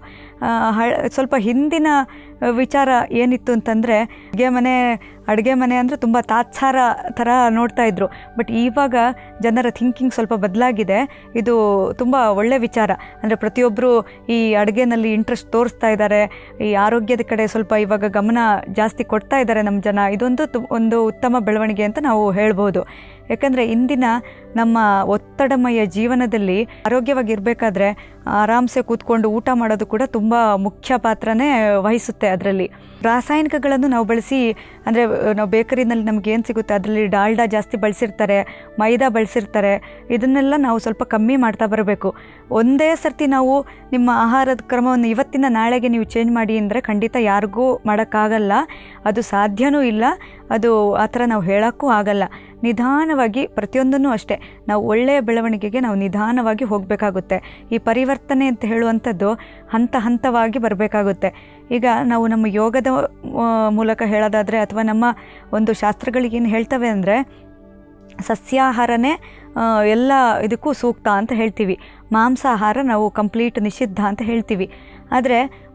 ಸ್ವಲ್ಪ ಹಿಂದಿನ ಆ, ವಿಚಾರ ಏನಿತ್ತು ಅಂತಂದರೆ ಅಡುಗೆ ಮನೆ ಅಡುಗೆ ಮನೆ ಅಂದರೆ ತುಂಬ ತಾತ್ಸಾರ ಥರ ನೋಡ್ತಾ ಇದ್ರು ಬಟ್ ಇವಾಗ ಜನರ ಥಿಂಕಿಂಗ್ ಸ್ವಲ್ಪ ಬದಲಾಗಿದೆ ಇದು ತುಂಬ ಒಳ್ಳೆ ವಿಚಾರ ಅಂದರೆ ಪ್ರತಿಯೊಬ್ಬರು ಈ ಅಡುಗೆನಲ್ಲಿ ಇಂಟ್ರೆಸ್ಟ್ ತೋರಿಸ್ತಾ ಇದ್ದಾರೆ ಈ ಆರೋಗ್ಯದ ಕಡೆ ಸ್ವಲ್ಪ ಇವಾಗ ಗಮನ ಜಾಸ್ತಿ ಕೊಡ್ತಾ ಇದ್ದಾರೆ ನಮ್ಮ ಜನ ಇದೊಂದು ತು ಒಂದು ಉತ್ತಮ ಬೆಳವಣಿಗೆ ಅಂತ ನಾವು ಹೇಳ್ಬೋದು ಯಾಕಂದರೆ ಇಂದಿನ ನಮ್ಮ ಒತ್ತಡಮಯ ಜೀವನದಲ್ಲಿ ಆರೋಗ್ಯವಾಗಿರಬೇಕಾದ್ರೆ ಆರಾಮ್ಸೆ ಕೂತ್ಕೊಂಡು ಊಟ ಮಾಡೋದು ಕೂಡ ತುಂಬ ಮುಖ್ಯ ಪಾತ್ರನೇ ವಹಿಸುತ್ತೆ ಅದರಲ್ಲಿ ರಾಸಾಯನಿಕಗಳನ್ನು ನಾವು ಬಳಸಿ ಅಂದರೆ ನಾವು ಬೇಕರಿನಲ್ಲಿ ನಮ್ಗೆ ಏನು ಸಿಗುತ್ತೆ ಅದರಲ್ಲಿ ಡಾಲ್ಡಾ ಜಾಸ್ತಿ ಬಳಸಿರ್ತಾರೆ ಮೈದಾ ಬಳಸಿರ್ತಾರೆ ಇದನ್ನೆಲ್ಲ ನಾವು ಸ್ವಲ್ಪ ಕಮ್ಮಿ ಮಾಡ್ತಾ ಬರಬೇಕು ಒಂದೇ ಸರ್ತಿ ನಾವು ನಿಮ್ಮ ಆಹಾರದ ಕ್ರಮವನ್ನು ಇವತ್ತಿನ ನಾಳೆಗೆ ನೀವು ಚೇಂಜ್ ಮಾಡಿ ಅಂದರೆ ಖಂಡಿತ ಯಾರಿಗೂ ಮಾಡೋಕ್ಕಾಗಲ್ಲ ಅದು ಸಾಧ್ಯನೂ ಇಲ್ಲ ಅದು ಆ ಥರ ನಾವು ಹೇಳೋಕ್ಕೂ ಆಗಲ್ಲ ನಿಧಾನವಾಗಿ ಪ್ರತಿಯೊಂದನ್ನು ಅಷ್ಟೇ ನಾವು ಒಳ್ಳೆಯ ಬೆಳವಣಿಗೆಗೆ ನಾವು ನಿಧಾನವಾಗಿ ಹೋಗಬೇಕಾಗುತ್ತೆ ಈ ಪರಿವರ್ತನೆ ಅಂತ ಹೇಳುವಂಥದ್ದು ಹಂತ ಹಂತವಾಗಿ ಬರಬೇಕಾಗುತ್ತೆ ಈಗ ನಾವು ನಮ್ಮ ಯೋಗದ ಆ, ಮೂಲಕ ಹೇಳೋದಾದರೆ ಅಥವಾ ನಮ್ಮ ಒಂದು ಶಾಸ್ತ್ರಗಳಿಗೇನು ಹೇಳ್ತವೆ ಅಂದರೆ ಸಸ್ಯಾಹಾರನೇ ಆ, ಎಲ್ಲ ಇದಕ್ಕೂ ಸೂಕ್ತ ಅಂತ ಹೇಳ್ತೀವಿ ಮಾಂಸಾಹಾರ ನಾವು ಕಂಪ್ಲೀಟ್ ನಿಷಿದ್ಧ ಅಂತ ಹೇಳ್ತೀವಿ ಆದರೆ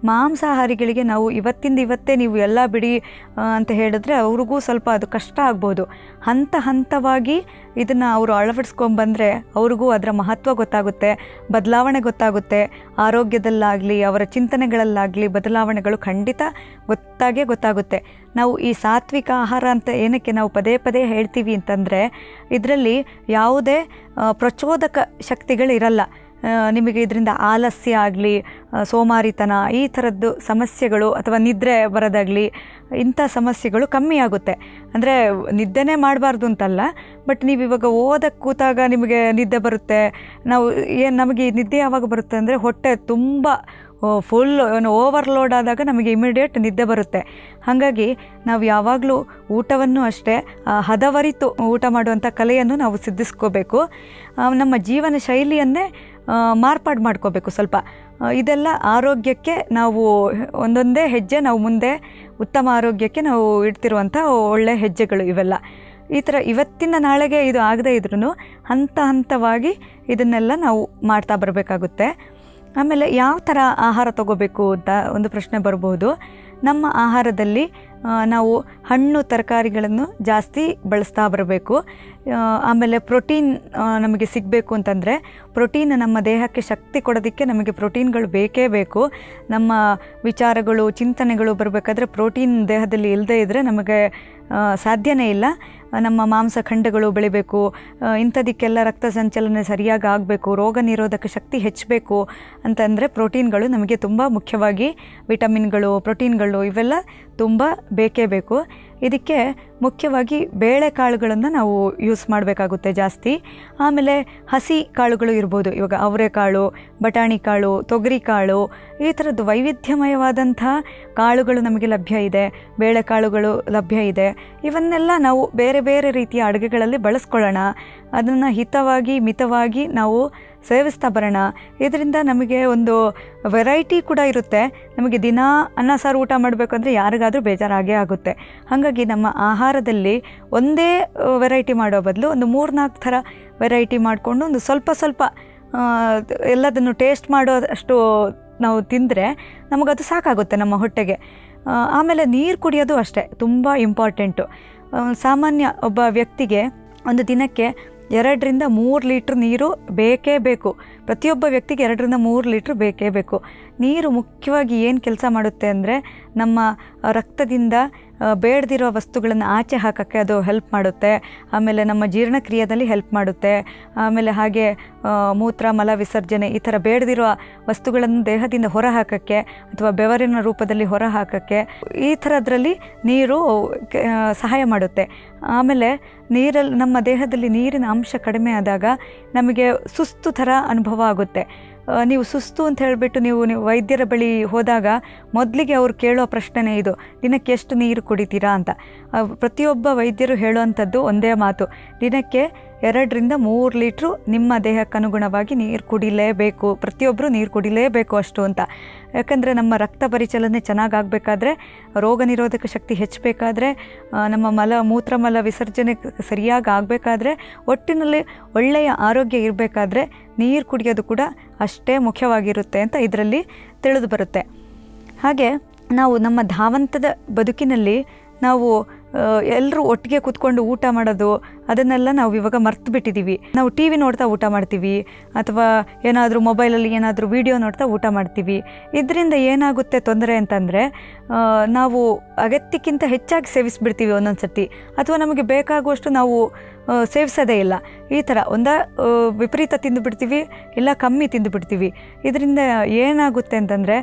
ಮಾಂಸಾಹಾರಿಗಳಿಗೆ ನಾವು ಇವತ್ತಿಂದ ಇವತ್ತೇ ನೀವು ಎಲ್ಲ ಬಿಡಿ ಆ, ಅಂತ ಹೇಳಿದ್ರೆ ಅವ್ರಿಗೂ ಸ್ವಲ್ಪ ಅದು ಕಷ್ಟ ಆಗ್ಬೋದು ಹಂತ ಹಂತವಾಗಿ ಇದನ್ನು ಅವರು ಅಳವಡಿಸ್ಕೊಂಡ್ಬಂದರೆ ಅವ್ರಿಗೂ ಅದರ ಮಹತ್ವ ಗೊತ್ತಾಗುತ್ತೆ ಬದಲಾವಣೆ ಗೊತ್ತಾಗುತ್ತೆ ಆರೋಗ್ಯದಲ್ಲಾಗಲಿ ಅವರ ಚಿಂತನೆಗಳಲ್ಲಾಗಲಿ ಬದಲಾವಣೆಗಳು ಖಂಡಿತ ಗೊತ್ತಾಗೇ ಗೊತ್ತಾಗುತ್ತೆ ನಾವು ಈ ಸಾತ್ವಿಕ ಆಹಾರ ಅಂತ ಏನಕ್ಕೆ ನಾವು ಪದೇ ಪದೇ ಹೇಳ್ತೀವಿ ಅಂತಂದರೆ ಇದರಲ್ಲಿ ಯಾವುದೇ ಆ, ಪ್ರಚೋದಕ ಶಕ್ತಿಗಳಿರಲ್ಲ ಆ, ನಿಮಗೆ ಇದರಿಂದ ಆಲಸ್ಯ ಆಗಲಿ ಸೋಮಾರಿತನ ಈ ಥರದ್ದು ಸಮಸ್ಯೆಗಳು ಅಥವಾ ನಿದ್ರೆ ಬರೋದಾಗಲಿ ಇಂಥ ಸಮಸ್ಯೆಗಳು ಕಮ್ಮಿ ಆಗುತ್ತೆ ಅಂದರೆ ನಿದ್ದೆನೇ ಮಾಡಬಾರ್ದು ಅಂತಲ್ಲ ಬಟ್ ನೀವು ಇವಾಗ ಓದಕ್ಕೆ ಕೂತಾಗ ನಿಮಗೆ ನಿದ್ದೆ ಬರುತ್ತೆ ನಾವು ಏನು ನಮಗೆ ಈ ನಿದ್ದೆ ಯಾವಾಗ ಬರುತ್ತೆ ಅಂದರೆ ಹೊಟ್ಟೆ ತುಂಬ ಫುಲ್ ಓವರ್ಲೋಡ್ ಆದಾಗ ನಮಗೆ ಇಮಿಡಿಯೇಟ್ ನಿದ್ದೆ ಬರುತ್ತೆ ಹಾಗಾಗಿ ನಾವು ಯಾವಾಗಲೂ ಊಟವನ್ನು ಅಷ್ಟೇ ಆ, ಹದವರಿತು ಊಟ ಮಾಡುವಂಥ ಕಲೆಯನ್ನು ನಾವು ಸಿದ್ಧಿಸ್ಕೋಬೇಕು ಆ, ನಮ್ಮ ಜೀವನ ಶೈಲಿಯನ್ನೇ ಆ, ಮಾರ್ಪಾಡು ಮಾಡ್ಕೋಬೇಕು ಸ್ವಲ್ಪ ಆ, ಇದೆಲ್ಲ ಆರೋಗ್ಯಕ್ಕೆ ನಾವು ಒಂದೊಂದೇ ಹೆಜ್ಜೆ ನಾವು ಮುಂದೆ ಉತ್ತಮ ಆರೋಗ್ಯಕ್ಕೆ ನಾವು ಇಡ್ತಿರುವಂಥ ಒಳ್ಳೆಯ ಹೆಜ್ಜೆಗಳು ಇವೆಲ್ಲ ಈ ಥರ ಇವತ್ತಿನ ನಾಳೆಗೆ ಇದು ಆಗದೇ ಇದ್ರೂ ಹಂತ ಹಂತವಾಗಿ ಇದನ್ನೆಲ್ಲ ನಾವು ಮಾಡ್ತಾ ಬರಬೇಕಾಗುತ್ತೆ ಆಮೇಲೆ ಯಾವ ಥರ ಆಹಾರ ತಗೋಬೇಕು ಅಂತ ಒಂದು ಪ್ರಶ್ನೆ ಬರ್ಬೋದು ನಮ್ಮ ಆಹಾರದಲ್ಲಿ ಆ, ನಾವು ಹಣ್ಣು ತರಕಾರಿಗಳನ್ನು ಜಾಸ್ತಿ ಬಳಸ್ತಾ ಬರಬೇಕು ಆ, ಆಮೇಲೆ ಪ್ರೋಟೀನ್ ಆ, ನಮಗೆ ಸಿಗಬೇಕು ಅಂತಂದರೆ ಪ್ರೋಟೀನ್ ನಮ್ಮ ದೇಹಕ್ಕೆ ಶಕ್ತಿ ಕೊಡೋದಕ್ಕೆ ನಮಗೆ ಪ್ರೋಟೀನ್ಗಳು ಬೇಕೇ ಬೇಕು ನಮ್ಮ ವಿಚಾರಗಳು ಚಿಂತನೆಗಳು ಬರಬೇಕಾದ್ರೆ ಪ್ರೋಟೀನ್ ದೇಹದಲ್ಲಿ ಇಲ್ಲದೇ ಇದ್ದರೆ ನಮಗೆ ಆ, ಸಾಧ್ಯನೇ ಇಲ್ಲ ಆ, ನಮ್ಮ ಮಾಂಸಖಂಡಗಳು ಬೆಳಿಬೇಕು ಆ, ಇಂಥದಕ್ಕೆಲ್ಲ ರಕ್ತ ಸಂಚಲನೆ ಸರಿಯಾಗಿ ಆಗಬೇಕು ರೋಗ ನಿರೋಧಕ ಶಕ್ತಿ ಹೆಚ್ಚಬೇಕು ಅಂತಂದರೆ ಪ್ರೋಟೀನ್ಗಳು ನಮಗೆ ತುಂಬ ಮುಖ್ಯವಾಗಿ ವಿಟಮಿನ್ಗಳು ಪ್ರೋಟೀನ್ಗಳು ಇವೆಲ್ಲ ತುಂಬ ಬೇಕೇ ಬೇಕು ಇದಕ್ಕೆ ಮುಖ್ಯವಾಗಿ ಬೇಳೆಕಾಳುಗಳನ್ನು ನಾವು ಯೂಸ್ ಮಾಡಬೇಕಾಗುತ್ತೆ ಜಾಸ್ತಿ ಆಮೇಲೆ ಹಸಿ ಕಾಳುಗಳು ಇರ್ಬೋದು ಇವಾಗ ಅವರೆಕಾಳು ಬಟಾಣಿ ಕಾಳು ತೊಗರಿ ಕಾಳು ಈ ಥರದ್ದು ವೈವಿಧ್ಯಮಯವಾದಂಥ ಕಾಳುಗಳು ನಮಗೆ ಲಭ್ಯ ಇದೆ ಬೇಳೆಕಾಳುಗಳು ಲಭ್ಯ ಇದೆ ಇವನ್ನೆಲ್ಲ ನಾವು ಬೇರೆ ಬೇರೆ ರೀತಿಯ ಅಡುಗೆಗಳಲ್ಲಿ ಬಳಸ್ಕೊಳ್ಳೋಣ ಅದನ್ನು ಹಿತವಾಗಿ ಮಿತವಾಗಿ ನಾವು ಸೇವಿಸ್ತಾ ಬರೋಣ ಇದರಿಂದ ನಮಗೆ ಒಂದು ವೆರೈಟಿ ಕೂಡ ಇರುತ್ತೆ ನಮಗೆ ದಿನ ಅನ್ನ ಸಾರು ಊಟ ಮಾಡಬೇಕು ಅಂದರೆ ಯಾರಿಗಾದರೂ ಬೇಜಾರಾಗೇ ಆಗುತ್ತೆ ಹಾಗಾಗಿ ನಮ್ಮ ಆಹಾರದಲ್ಲಿ ಒಂದೇ ವೆರೈಟಿ ಮಾಡೋ ಬದಲು ಒಂದು ಮೂರ್ನಾಲ್ಕು ಥರ ವೆರೈಟಿ ಮಾಡಿಕೊಂಡು ಒಂದು ಸ್ವಲ್ಪ ಸ್ವಲ್ಪ ಆ, ಎಲ್ಲದನ್ನು ಟೇಸ್ಟ್ ಮಾಡೋ ಅಷ್ಟು ನಾವು ತಿಂದರೆ ನಮಗದು ಸಾಕಾಗುತ್ತೆ ನಮ್ಮ ಹೊಟ್ಟೆಗೆ ಆ, ಆಮೇಲೆ ನೀರು ಕುಡಿಯೋದು ಅಷ್ಟೇ ತುಂಬ ಇಂಪಾರ್ಟೆಂಟು ಆ, ಸಾಮಾನ್ಯ ಒಬ್ಬ ವ್ಯಕ್ತಿಗೆ ಒಂದು ದಿನಕ್ಕೆ ಎರಡರಿಂದ ಮೂರು ಲೀಟ್ರ್ ನೀರು ಬೇಕೇ ಬೇಕು ಪ್ರತಿಯೊಬ್ಬ ವ್ಯಕ್ತಿಗೆ ಎರಡರಿಂದ ಮೂರು ಲೀಟ್ರ್ ಬೇಕೇ ಬೇಕು ನೀರು ಮುಖ್ಯವಾಗಿ ಏನು ಕೆಲಸ ಮಾಡುತ್ತೆ ಅಂದರೆ ನಮ್ಮ ರಕ್ತದಿಂದ ಆ, ಬೇಡದಿರೋ ವಸ್ತುಗಳನ್ನು ಆಚೆ ಹಾಕೋಕ್ಕೆ ಅದು ಹೆಲ್ಪ್ ಮಾಡುತ್ತೆ ಆಮೇಲೆ ನಮ್ಮ ಜೀರ್ಣಕ್ರಿಯೆಯಲ್ಲಿ ಹೆಲ್ಪ್ ಮಾಡುತ್ತೆ ಆಮೇಲೆ ಹಾಗೆ ಆ, ಮೂತ್ರ ಮಲ ವಿಸರ್ಜನೆ ಈ ಥರ ಬೇಡದಿರೋ ವಸ್ತುಗಳನ್ನು ದೇಹದಿಂದ ಹೊರ ಹಾಕೋಕ್ಕೆ ಅಥವಾ ಬೆವರಿನ ರೂಪದಲ್ಲಿ ಹೊರ ಹಾಕೋಕ್ಕೆ ಈ ಥರದ್ರಲ್ಲಿ ನೀರು ಕೆ- ಆ, ಸಹಾಯ ಮಾಡುತ್ತೆ ಆಮೇಲೆ ನೀರಲ್ಲಿ ನಮ್ಮ ದೇಹದಲ್ಲಿ ನೀರಿನ ಅಂಶ ಕಡಿಮೆ ಆದಾಗ ನಮಗೆ ಸುಸ್ತು ಥರ ಅನುಭವ ಆಗುತ್ತೆ ಆ, ನೀವು ಸುಸ್ತು ಅಂತ ಹೇಳಿಬಿಟ್ಟು ನೀವು ನೀವು ವೈದ್ಯರ ಬಳಿ ಹೋದಾಗ ಮೊದಲಿಗೆ ಅವ್ರು ಕೇಳೋ ಪ್ರಶ್ನೆನೇ ಇದು ದಿನಕ್ಕೆ ಎಷ್ಟು ನೀರು ಕುಡಿತೀರಾ ಅಂತ ಆ, ಪ್ರತಿಯೊಬ್ಬ ವೈದ್ಯರು ಹೇಳುವಂಥದ್ದು ಒಂದೇ ಮಾತು ದಿನಕ್ಕೆ ಎರಡರಿಂದ ಮೂರು ಲೀಟ್ರು ನಿಮ್ಮ ದೇಹಕ್ಕೆ ಅನುಗುಣವಾಗಿ ನೀರು ಕುಡಿಲೇಬೇಕು ಪ್ರತಿಯೊಬ್ಬರು ನೀರು ಕುಡಿಲೇಬೇಕು ಅಷ್ಟು ಅಂತ ಯಾಕಂದರೆ ನಮ್ಮ ರಕ್ತ ಪರಿಚಲನೆ ಚೆನ್ನಾಗಾಗಬೇಕಾದ್ರೆ ರೋಗ ನಿರೋಧಕ ಶಕ್ತಿ ಹೆಚ್ಚಬೇಕಾದ್ರೆ ಆ, ನಮ್ಮ ಮಲ ಮೂತ್ರಮಲ ವಿಸರ್ಜನೆ ಸರಿಯಾಗಿ ಆಗಬೇಕಾದ್ರೆ ಒಟ್ಟಿನಲ್ಲಿ ಒಳ್ಳೆಯ ಆರೋಗ್ಯ ಇರಬೇಕಾದ್ರೆ ನೀರು ಕುಡಿಯೋದು ಕೂಡ ಅಷ್ಟೇ ಮುಖ್ಯವಾಗಿರುತ್ತೆ ಅಂತ ಇದರಲ್ಲಿ ತಿಳಿದು ಬರುತ್ತೆ ಹಾಗೆ ನಾವು ನಮ್ಮ ಧಾವಂತದ ಬದುಕಿನಲ್ಲಿ ನಾವು ಎಲ್ಲರೂ ಒಟ್ಟಿಗೆ ಕೂತ್ಕೊಂಡು ಊಟ ಮಾಡೋದು ಅದನ್ನೆಲ್ಲ ನಾವು ಇವಾಗ ಮರ್ತು ಬಿಟ್ಟಿದ್ದೀವಿ ನಾವು ಟಿ ವಿ ನೋಡ್ತಾ ಊಟ ಮಾಡ್ತೀವಿ ಅಥವಾ ಏನಾದರೂ ಮೊಬೈಲಲ್ಲಿ ಏನಾದರೂ ವಿಡಿಯೋ ನೋಡ್ತಾ ಊಟ ಮಾಡ್ತೀವಿ ಇದರಿಂದ ಏನಾಗುತ್ತೆ ತೊಂದರೆ ಅಂತಂದರೆ ನಾವು ಅಗತ್ಯಕ್ಕಿಂತ ಹೆಚ್ಚಾಗಿ ಸೇವಿಸ್ಬಿಡ್ತೀವಿ ಒಂದೊಂದು ಸತಿ ಅಥವಾ ನಮಗೆ ಬೇಕಾಗುವಷ್ಟು ನಾವು ಆ, ಸೇವಿಸೋದೇ ಇಲ್ಲ ಈ ಥರ ಒಂದ ಆ, ವಿಪರೀತ ತಿಂದು ಬಿಡ್ತೀವಿ ಇಲ್ಲ ಕಮ್ಮಿ ತಿಂದು ಬಿಡ್ತೀವಿ ಇದರಿಂದ ಏನಾಗುತ್ತೆ ಅಂತಂದರೆ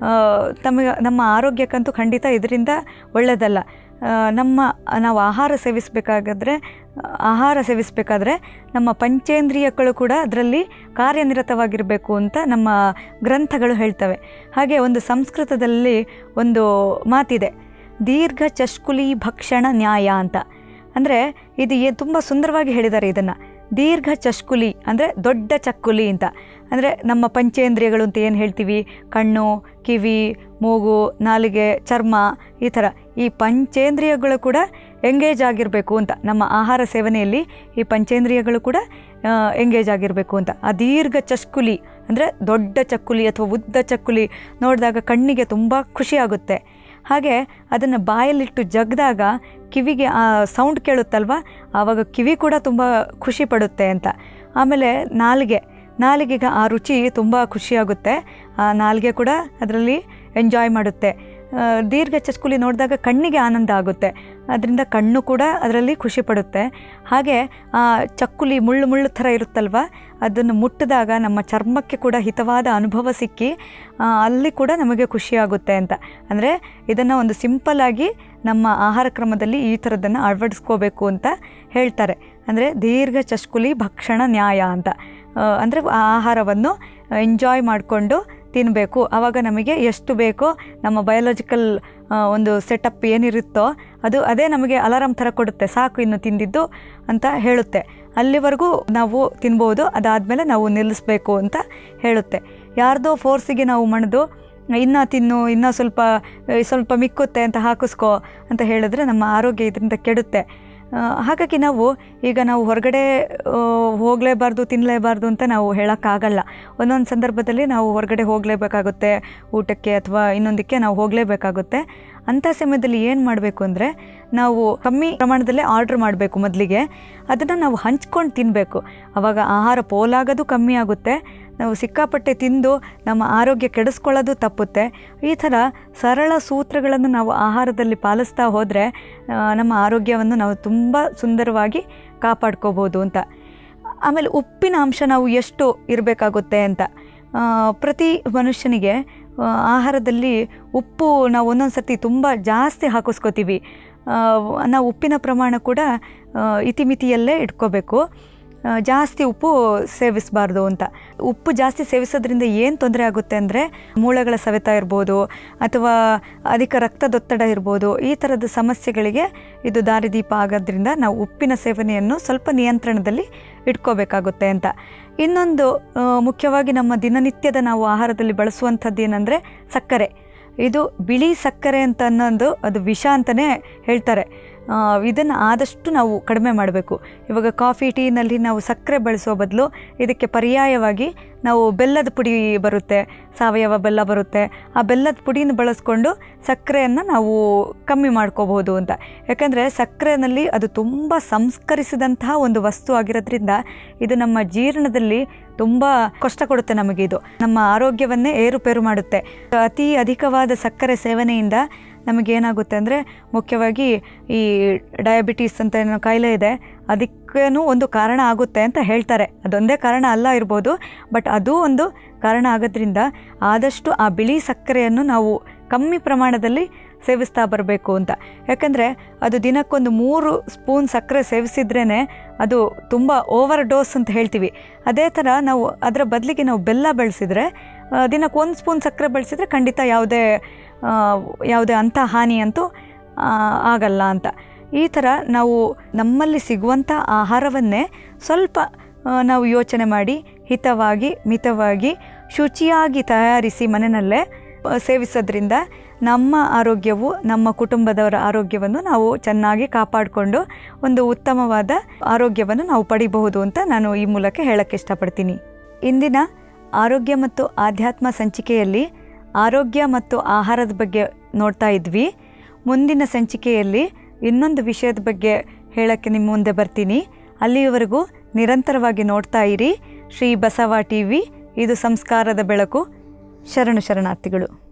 ತಮಗೆ ನಮ್ಮ ಆರೋಗ್ಯಕ್ಕಂತೂ ಖಂಡಿತ ಇದರಿಂದ ಒಳ್ಳೆಯದಲ್ಲ ಆ, ನಮ್ಮ ನಾವು ಆಹಾರ ಸೇವಿಸಬೇಕಾಗಾದ್ರೆ ಆಹಾರ ಸೇವಿಸಬೇಕಾದ್ರೆ ನಮ್ಮ ಪಂಚೇಂದ್ರಿಯಗಳು ಕೂಡ ಅದರಲ್ಲಿ ಕಾರ್ಯನಿರತವಾಗಿರಬೇಕು ಅಂತ ನಮ್ಮ ಗ್ರಂಥಗಳು ಹೇಳ್ತವೆ ಹಾಗೆ ಒಂದು ಸಂಸ್ಕೃತದಲ್ಲಿ ಒಂದು ಮಾತಿದೆ ದೀರ್ಘ ಚಷ್ಕುಲಿ ಭಕ್ಷಣ ನ್ಯಾಯ ಅಂತ ಅಂದರೆ ಇದು ಏ ತುಂಬ ಸುಂದರವಾಗಿ ಹೇಳಿದ್ದಾರೆ ಇದನ್ನು ದೀರ್ಘ ಚಷ್ಕುಲಿ ಅಂದರೆ ದೊಡ್ಡ ಚಕ್ಕುಲಿ ಅಂತ ಅಂದರೆ ನಮ್ಮ ಪಂಚೇಂದ್ರಿಯಗಳು ಅಂತ ಏನು ಹೇಳ್ತೀವಿ ಕಣ್ಣು ಕಿವಿ ಮೂಗು ನಾಲಿಗೆ ಚರ್ಮ ಈ ಥರ ಈ ಪಂಚೇಂದ್ರಿಯಗಳು ಕೂಡ ಎಂಗೇಜ್ ಆಗಿರಬೇಕು ಅಂತ ನಮ್ಮ ಆಹಾರ ಸೇವನೆಯಲ್ಲಿ ಈ ಪಂಚೇಂದ್ರಿಯಗಳು ಕೂಡ ಎಂಗೇಜ್ ಆಗಿರಬೇಕು ಅಂತ ಆ ದೀರ್ಘ ಚಸ್ಕುಲಿ ಅಂದರೆ ದೊಡ್ಡ ಚಕ್ಕುಲಿ ಅಥವಾ ಉದ್ದ ಚಕ್ಕುಲಿ ನೋಡಿದಾಗ ಕಣ್ಣಿಗೆ ತುಂಬ ಖುಷಿಯಾಗುತ್ತೆ ಹಾಗೆ ಅದನ್ನು ಬಾಯಲ್ಲಿಟ್ಟು ಜಗ್ದಾಗ ಕಿವಿಗೆ ಆ ಸೌಂಡ್ ಕೇಳುತ್ತಲ್ವ ಆವಾಗ ಕಿವಿ ಕೂಡ ತುಂಬ ಖುಷಿ ಪಡುತ್ತೆ ಅಂತ ಆಮೇಲೆ ನಾಲಿಗೆ ನಾಲಿಗೆಗೆ ಆ ರುಚಿ ತುಂಬ ಖುಷಿಯಾಗುತ್ತೆ ಆ ನಾಲಿಗೆ ಕೂಡ ಅದರಲ್ಲಿ ಎಂಜಾಯ್ ಮಾಡುತ್ತೆ ಆ, ದೀರ್ಘ ಚಸ್ಕುಲಿ ನೋಡಿದಾಗ ಕಣ್ಣಿಗೆ ಆನಂದ ಆಗುತ್ತೆ ಅದರಿಂದ ಕಣ್ಣು ಕೂಡ ಅದರಲ್ಲಿ ಖುಷಿ ಪಡುತ್ತೆ ಹಾಗೆ ಆ ಚಕ್ಕುಲಿ ಮುಳ್ಳು ಮುಳ್ಳು ಥರ ಇರುತ್ತಲ್ವ ಅದನ್ನು ಮುಟ್ಟಿದಾಗ ನಮ್ಮ ಚರ್ಮಕ್ಕೆ ಕೂಡ ಹಿತವಾದ ಅನುಭವ ಸಿಕ್ಕಿ ಆ, ಅಲ್ಲಿ ಕೂಡ ನಮಗೆ ಖುಷಿಯಾಗುತ್ತೆ ಅಂತ ಅಂದರೆ ಇದನ್ನು ಒಂದು ಸಿಂಪಲ್ಲಾಗಿ ನಮ್ಮ ಆಹಾರ ಕ್ರಮದಲ್ಲಿ ಈ ಥರದ್ದನ್ನು ಅಳವಡಿಸ್ಕೋಬೇಕು ಅಂತ ಹೇಳ್ತಾರೆ ಅಂದರೆ ದೀರ್ಘ ಚಸ್ಕುಲಿ ಭಕ್ಷಣ ನ್ಯಾಯ ಅಂತ ಅಂದರೆ ಆಹಾರವನ್ನು ಎಂಜಾಯ್ ಮಾಡಿಕೊಂಡು ತಿನ್ನಬೇಕು ಆವಾಗ ನಮಗೆ ಎಷ್ಟು ಬೇಕೋ ನಮ್ಮ ಬಯೋಲಾಜಿಕಲ್ ಒಂದು ಸೆಟಪ್ ಏನಿರುತ್ತೋ ಅದು ಅದೇ ನಮಗೆ ಅಲಾರಾಮ್ ಥರ ಕೊಡುತ್ತೆ ಸಾಕು ಇನ್ನು ತಿಂದಿದ್ದು ಅಂತ ಹೇಳುತ್ತೆ ಅಲ್ಲಿವರೆಗೂ ನಾವು ತಿನ್ಬೋದು ಅದಾದಮೇಲೆ ನಾವು ನಿಲ್ಲಿಸ್ಬೇಕು ಅಂತ ಹೇಳುತ್ತೆ ಯಾರ್ದೋ ಫೋರ್ಸಿಗೆ ನಾವು ಮಣಿದು ಇನ್ನೂ ತಿನ್ನು ಇನ್ನೂ ಸ್ವಲ್ಪ ಸ್ವಲ್ಪ ಮಿಕ್ಕುತ್ತೆ ಅಂತ ಹಾಕಿಸ್ಕೋ ಅಂತ ಹೇಳಿದ್ರೆ ನಮ್ಮ ಆರೋಗ್ಯ ಇದರಿಂದ ಕೆಡುತ್ತೆ ಆ, ಹಾಗಾಗಿ ನಾವು ಈಗ ನಾವು ಹೊರಗಡೆ ಆ, ಹೋಗಲೇಬಾರ್ದು ತಿನ್ನಲೇಬಾರ್ದು ಅಂತ ನಾವು ಹೇಳೋಕ್ಕಾಗಲ್ಲ ಒಂದೊಂದು ಸಂದರ್ಭದಲ್ಲಿ ನಾವು ಹೊರಗಡೆ ಹೋಗಲೇಬೇಕಾಗುತ್ತೆ ಊಟಕ್ಕೆ ಅಥವಾ ಇನ್ನೊಂದಕ್ಕೆ ನಾವು ಹೋಗಲೇಬೇಕಾಗುತ್ತೆ ಅಂಥ ಸಮಯದಲ್ಲಿ ಏನು ಮಾಡಬೇಕು ಅಂದರೆ ನಾವು ಕಮ್ಮಿ ಪ್ರಮಾಣದಲ್ಲೇ ಆರ್ಡ್ರ್ ಮಾಡಬೇಕು ಮೊದಲಿಗೆ ಅದನ್ನು ನಾವು ಹಂಚ್ಕೊಂಡು ತಿನ್ನಬೇಕು ಆವಾಗ ಆಹಾರ ಪೋಲಾಗೋದು ಕಮ್ಮಿ ಆಗುತ್ತೆ ನಾವು ಸಿಕ್ಕಾಪಟ್ಟೆ ತಿಂದು ನಮ್ಮ ಆರೋಗ್ಯ ಕೆಡಿಸ್ಕೊಳ್ಳೋದು ತಪ್ಪುತ್ತೆ ಈ ಥರ ಸರಳ ಸೂತ್ರಗಳನ್ನು ನಾವು ಆಹಾರದಲ್ಲಿ ಪಾಲಿಸ್ತಾ ಹೋದರೆ ನಮ್ಮ ಆರೋಗ್ಯವನ್ನು ನಾವು ತುಂಬ ಸುಂದರವಾಗಿ ಕಾಪಾಡ್ಕೋಬೋದು ಅಂತ ಆಮೇಲೆ ಉಪ್ಪಿನ ಅಂಶ ನಾವು ಎಷ್ಟು ಇರಬೇಕಾಗುತ್ತೆ ಅಂತ ಆ, ಪ್ರತಿ ಮನುಷ್ಯನಿಗೆ ಆ, ಆಹಾರದಲ್ಲಿ ಉಪ್ಪು ನಾವು ಒಂದೊಂದು ಸರ್ತಿ ತುಂಬ ಜಾಸ್ತಿ ಹಾಕಿಸ್ಕೋತೀವಿ ಆ, ನಾವು ಉಪ್ಪಿನ ಪ್ರಮಾಣ ಕೂಡ ಆ, ಇತಿಮಿತಿಯಲ್ಲೇ ಇಟ್ಕೋಬೇಕು ಆ, ಜಾಸ್ತಿ ಉಪ್ಪು ಸೇವಿಸಬಾರ್ದು ಅಂತ ಉಪ್ಪು ಜಾಸ್ತಿ ಸೇವಿಸೋದ್ರಿಂದ ಏನು ತೊಂದರೆ ಆಗುತ್ತೆ ಅಂದರೆ ಮೂಳೆಗಳ ಸವೆತ ಇರ್ಬೋದು ಅಥವಾ ಅಧಿಕ ರಕ್ತದೊತ್ತಡ ಇರ್ಬೋದು ಈ ಥರದ ಸಮಸ್ಯೆಗಳಿಗೆ ಇದು ದಾರಿದೀಪ ಆಗೋದ್ರಿಂದ ನಾವು ಉಪ್ಪಿನ ಸೇವನೆಯನ್ನು ಸ್ವಲ್ಪ ನಿಯಂತ್ರಣದಲ್ಲಿ ಇಟ್ಕೋಬೇಕಾಗುತ್ತೆ ಅಂತ ಇನ್ನೊಂದು ಆ, ಮುಖ್ಯವಾಗಿ ನಮ್ಮ ದಿನನಿತ್ಯದ ನಾವು ಆಹಾರದಲ್ಲಿ ಬಳಸುವಂಥದ್ದು ಏನಂದರೆ ಸಕ್ಕರೆ ಇದು ಬಿಳಿ ಸಕ್ಕರೆ ಅಂತ ಅನ್ನೋದು ಅದು ವಿಷ ಅಂತಲೇ ಹೇಳ್ತಾರೆ ಇದನ್ನು ಆದಷ್ಟು ನಾವು ಕಡಿಮೆ ಮಾಡಬೇಕು ಇವಾಗ ಕಾಫಿ ಟೀನಲ್ಲಿ ನಾವು ಸಕ್ಕರೆ ಬಳಸೋ ಬದಲು ಇದಕ್ಕೆ ಪರ್ಯಾಯವಾಗಿ ನಾವು ಬೆಲ್ಲದ ಪುಡಿ ಬರುತ್ತೆ ಸಾವಯವ ಬೆಲ್ಲ ಬರುತ್ತೆ ಆ ಬೆಲ್ಲದ ಪುಡಿನ ಬಳಸ್ಕೊಂಡು ಸಕ್ಕರೆಯನ್ನು ನಾವು ಕಮ್ಮಿ ಮಾಡ್ಕೋಬಹುದು ಅಂತ ಯಾಕಂದರೆ ಸಕ್ಕರೆನಲ್ಲಿ ಅದು ತುಂಬ ಸಂಸ್ಕರಿಸಿದಂತಹ ಒಂದು ವಸ್ತು ಆಗಿರೋದ್ರಿಂದ ಇದು ನಮ್ಮ ಜೀರ್ಣದಲ್ಲಿ ತುಂಬ ಕಷ್ಟ ಕೊಡುತ್ತೆ ನಮಗೆ ಇದು ನಮ್ಮ ಆರೋಗ್ಯವನ್ನೇ ಏರುಪೇರು ಮಾಡುತ್ತೆ ಅತಿ ಅಧಿಕವಾದ ಸಕ್ಕರೆ ಸೇವನೆಯಿಂದ ನಮಗೇನಾಗುತ್ತೆ ಅಂದರೆ ಮುಖ್ಯವಾಗಿ ಈ ಡಯಾಬಿಟೀಸ್ ಅಂತ ಏನೋ ಕಾಯಿಲೆ ಇದೆ ಅದಕ್ಕೇನು ಒಂದು ಕಾರಣ ಆಗುತ್ತೆ ಅಂತ ಹೇಳ್ತಾರೆ ಅದೊಂದೇ ಕಾರಣ ಅಲ್ಲ ಇರ್ಬೋದು ಬಟ್ ಅದು ಒಂದು ಕಾರಣ ಆಗೋದ್ರಿಂದ ಆದಷ್ಟು ಆ ಬಿಳಿ ಸಕ್ಕರೆಯನ್ನು ನಾವು ಕಮ್ಮಿ ಪ್ರಮಾಣದಲ್ಲಿ ಸೇವಿಸ್ತಾ ಬರಬೇಕು ಅಂತ ಯಾಕಂದರೆ ಅದು ದಿನಕ್ಕೊಂದು ಮೂರು ಸ್ಪೂನ್ ಸಕ್ಕರೆ ಸೇವಿಸಿದ್ರೇ ಅದು ತುಂಬ ಓವರ್ ಡೋಸ್ ಅಂತ ಹೇಳ್ತೀವಿ ಅದೇ ಥರ ನಾವು ಅದರ ಬದಲಿಗೆ ನಾವು ಬೆಲ್ಲ ಬೆಳೆಸಿದ್ರೆ ದಿನಕ್ಕೆ ಒಂದು ಸ್ಪೂನ್ ಸಕ್ಕರೆ ಬಳಸಿದ್ರೆ ಖಂಡಿತ ಯಾವುದೇ ಆ, ಯಾವುದೇ ಅಂಥ ಹಾನಿ ಅಂತೂ ಆ, ಆಗಲ್ಲ ಅಂತ ಈ ಥರ ನಾವು ನಮ್ಮಲ್ಲಿ ಸಿಗುವಂಥ ಆಹಾರವನ್ನೇ ಸ್ವಲ್ಪ ಆ, ನಾವು ಯೋಚನೆ ಮಾಡಿ ಹಿತವಾಗಿ ಮಿತವಾಗಿ ಶುಚಿಯಾಗಿ ತಯಾರಿಸಿ ಮನೆಯಲ್ಲೇ ಆ, ಸೇವಿಸೋದ್ರಿಂದ ನಮ್ಮ ಆರೋಗ್ಯವು ನಮ್ಮ ಕುಟುಂಬದವರ ಆರೋಗ್ಯವನ್ನು ನಾವು ಚೆನ್ನಾಗಿ ಕಾಪಾಡಿಕೊಂಡು ಒಂದು ಉತ್ತಮವಾದ ಆರೋಗ್ಯವನ್ನು ನಾವು ಪಡಿಬಹುದು ಅಂತ ನಾನು ಈ ಮೂಲಕ ಹೇಳಕ್ಕೆ ಇಷ್ಟಪಡ್ತೀನಿ ಇಂದಿನ ಆರೋಗ್ಯ ಮತ್ತು ಆಧ್ಯಾತ್ಮ ಸಂಚಿಕೆಯಲ್ಲಿ ಆರೋಗ್ಯ ಮತ್ತು ಆಹಾರದ ಬಗ್ಗೆ ನೋಡ್ತಾ ಇದ್ವಿ ಮುಂದಿನ ಸಂಚಿಕೆಯಲ್ಲಿ ಇನ್ನೊಂದು ವಿಷಯದ ಬಗ್ಗೆ ಹೇಳಕ್ಕೆ ನಿಮ್ಮ ಮುಂದೆ ಬರ್ತೀನಿ ಅಲ್ಲಿಯವರೆಗೂ ನಿರಂತರವಾಗಿ ನೋಡ್ತಾ ಇರಿ ಶ್ರೀ ಬಸವ ಟಿ ವಿ ಇದು ಸಂಸ್ಕಾರದ ಬೆಳಕು ಶರಣು ಶರಣಾರ್ಥಿಗಳು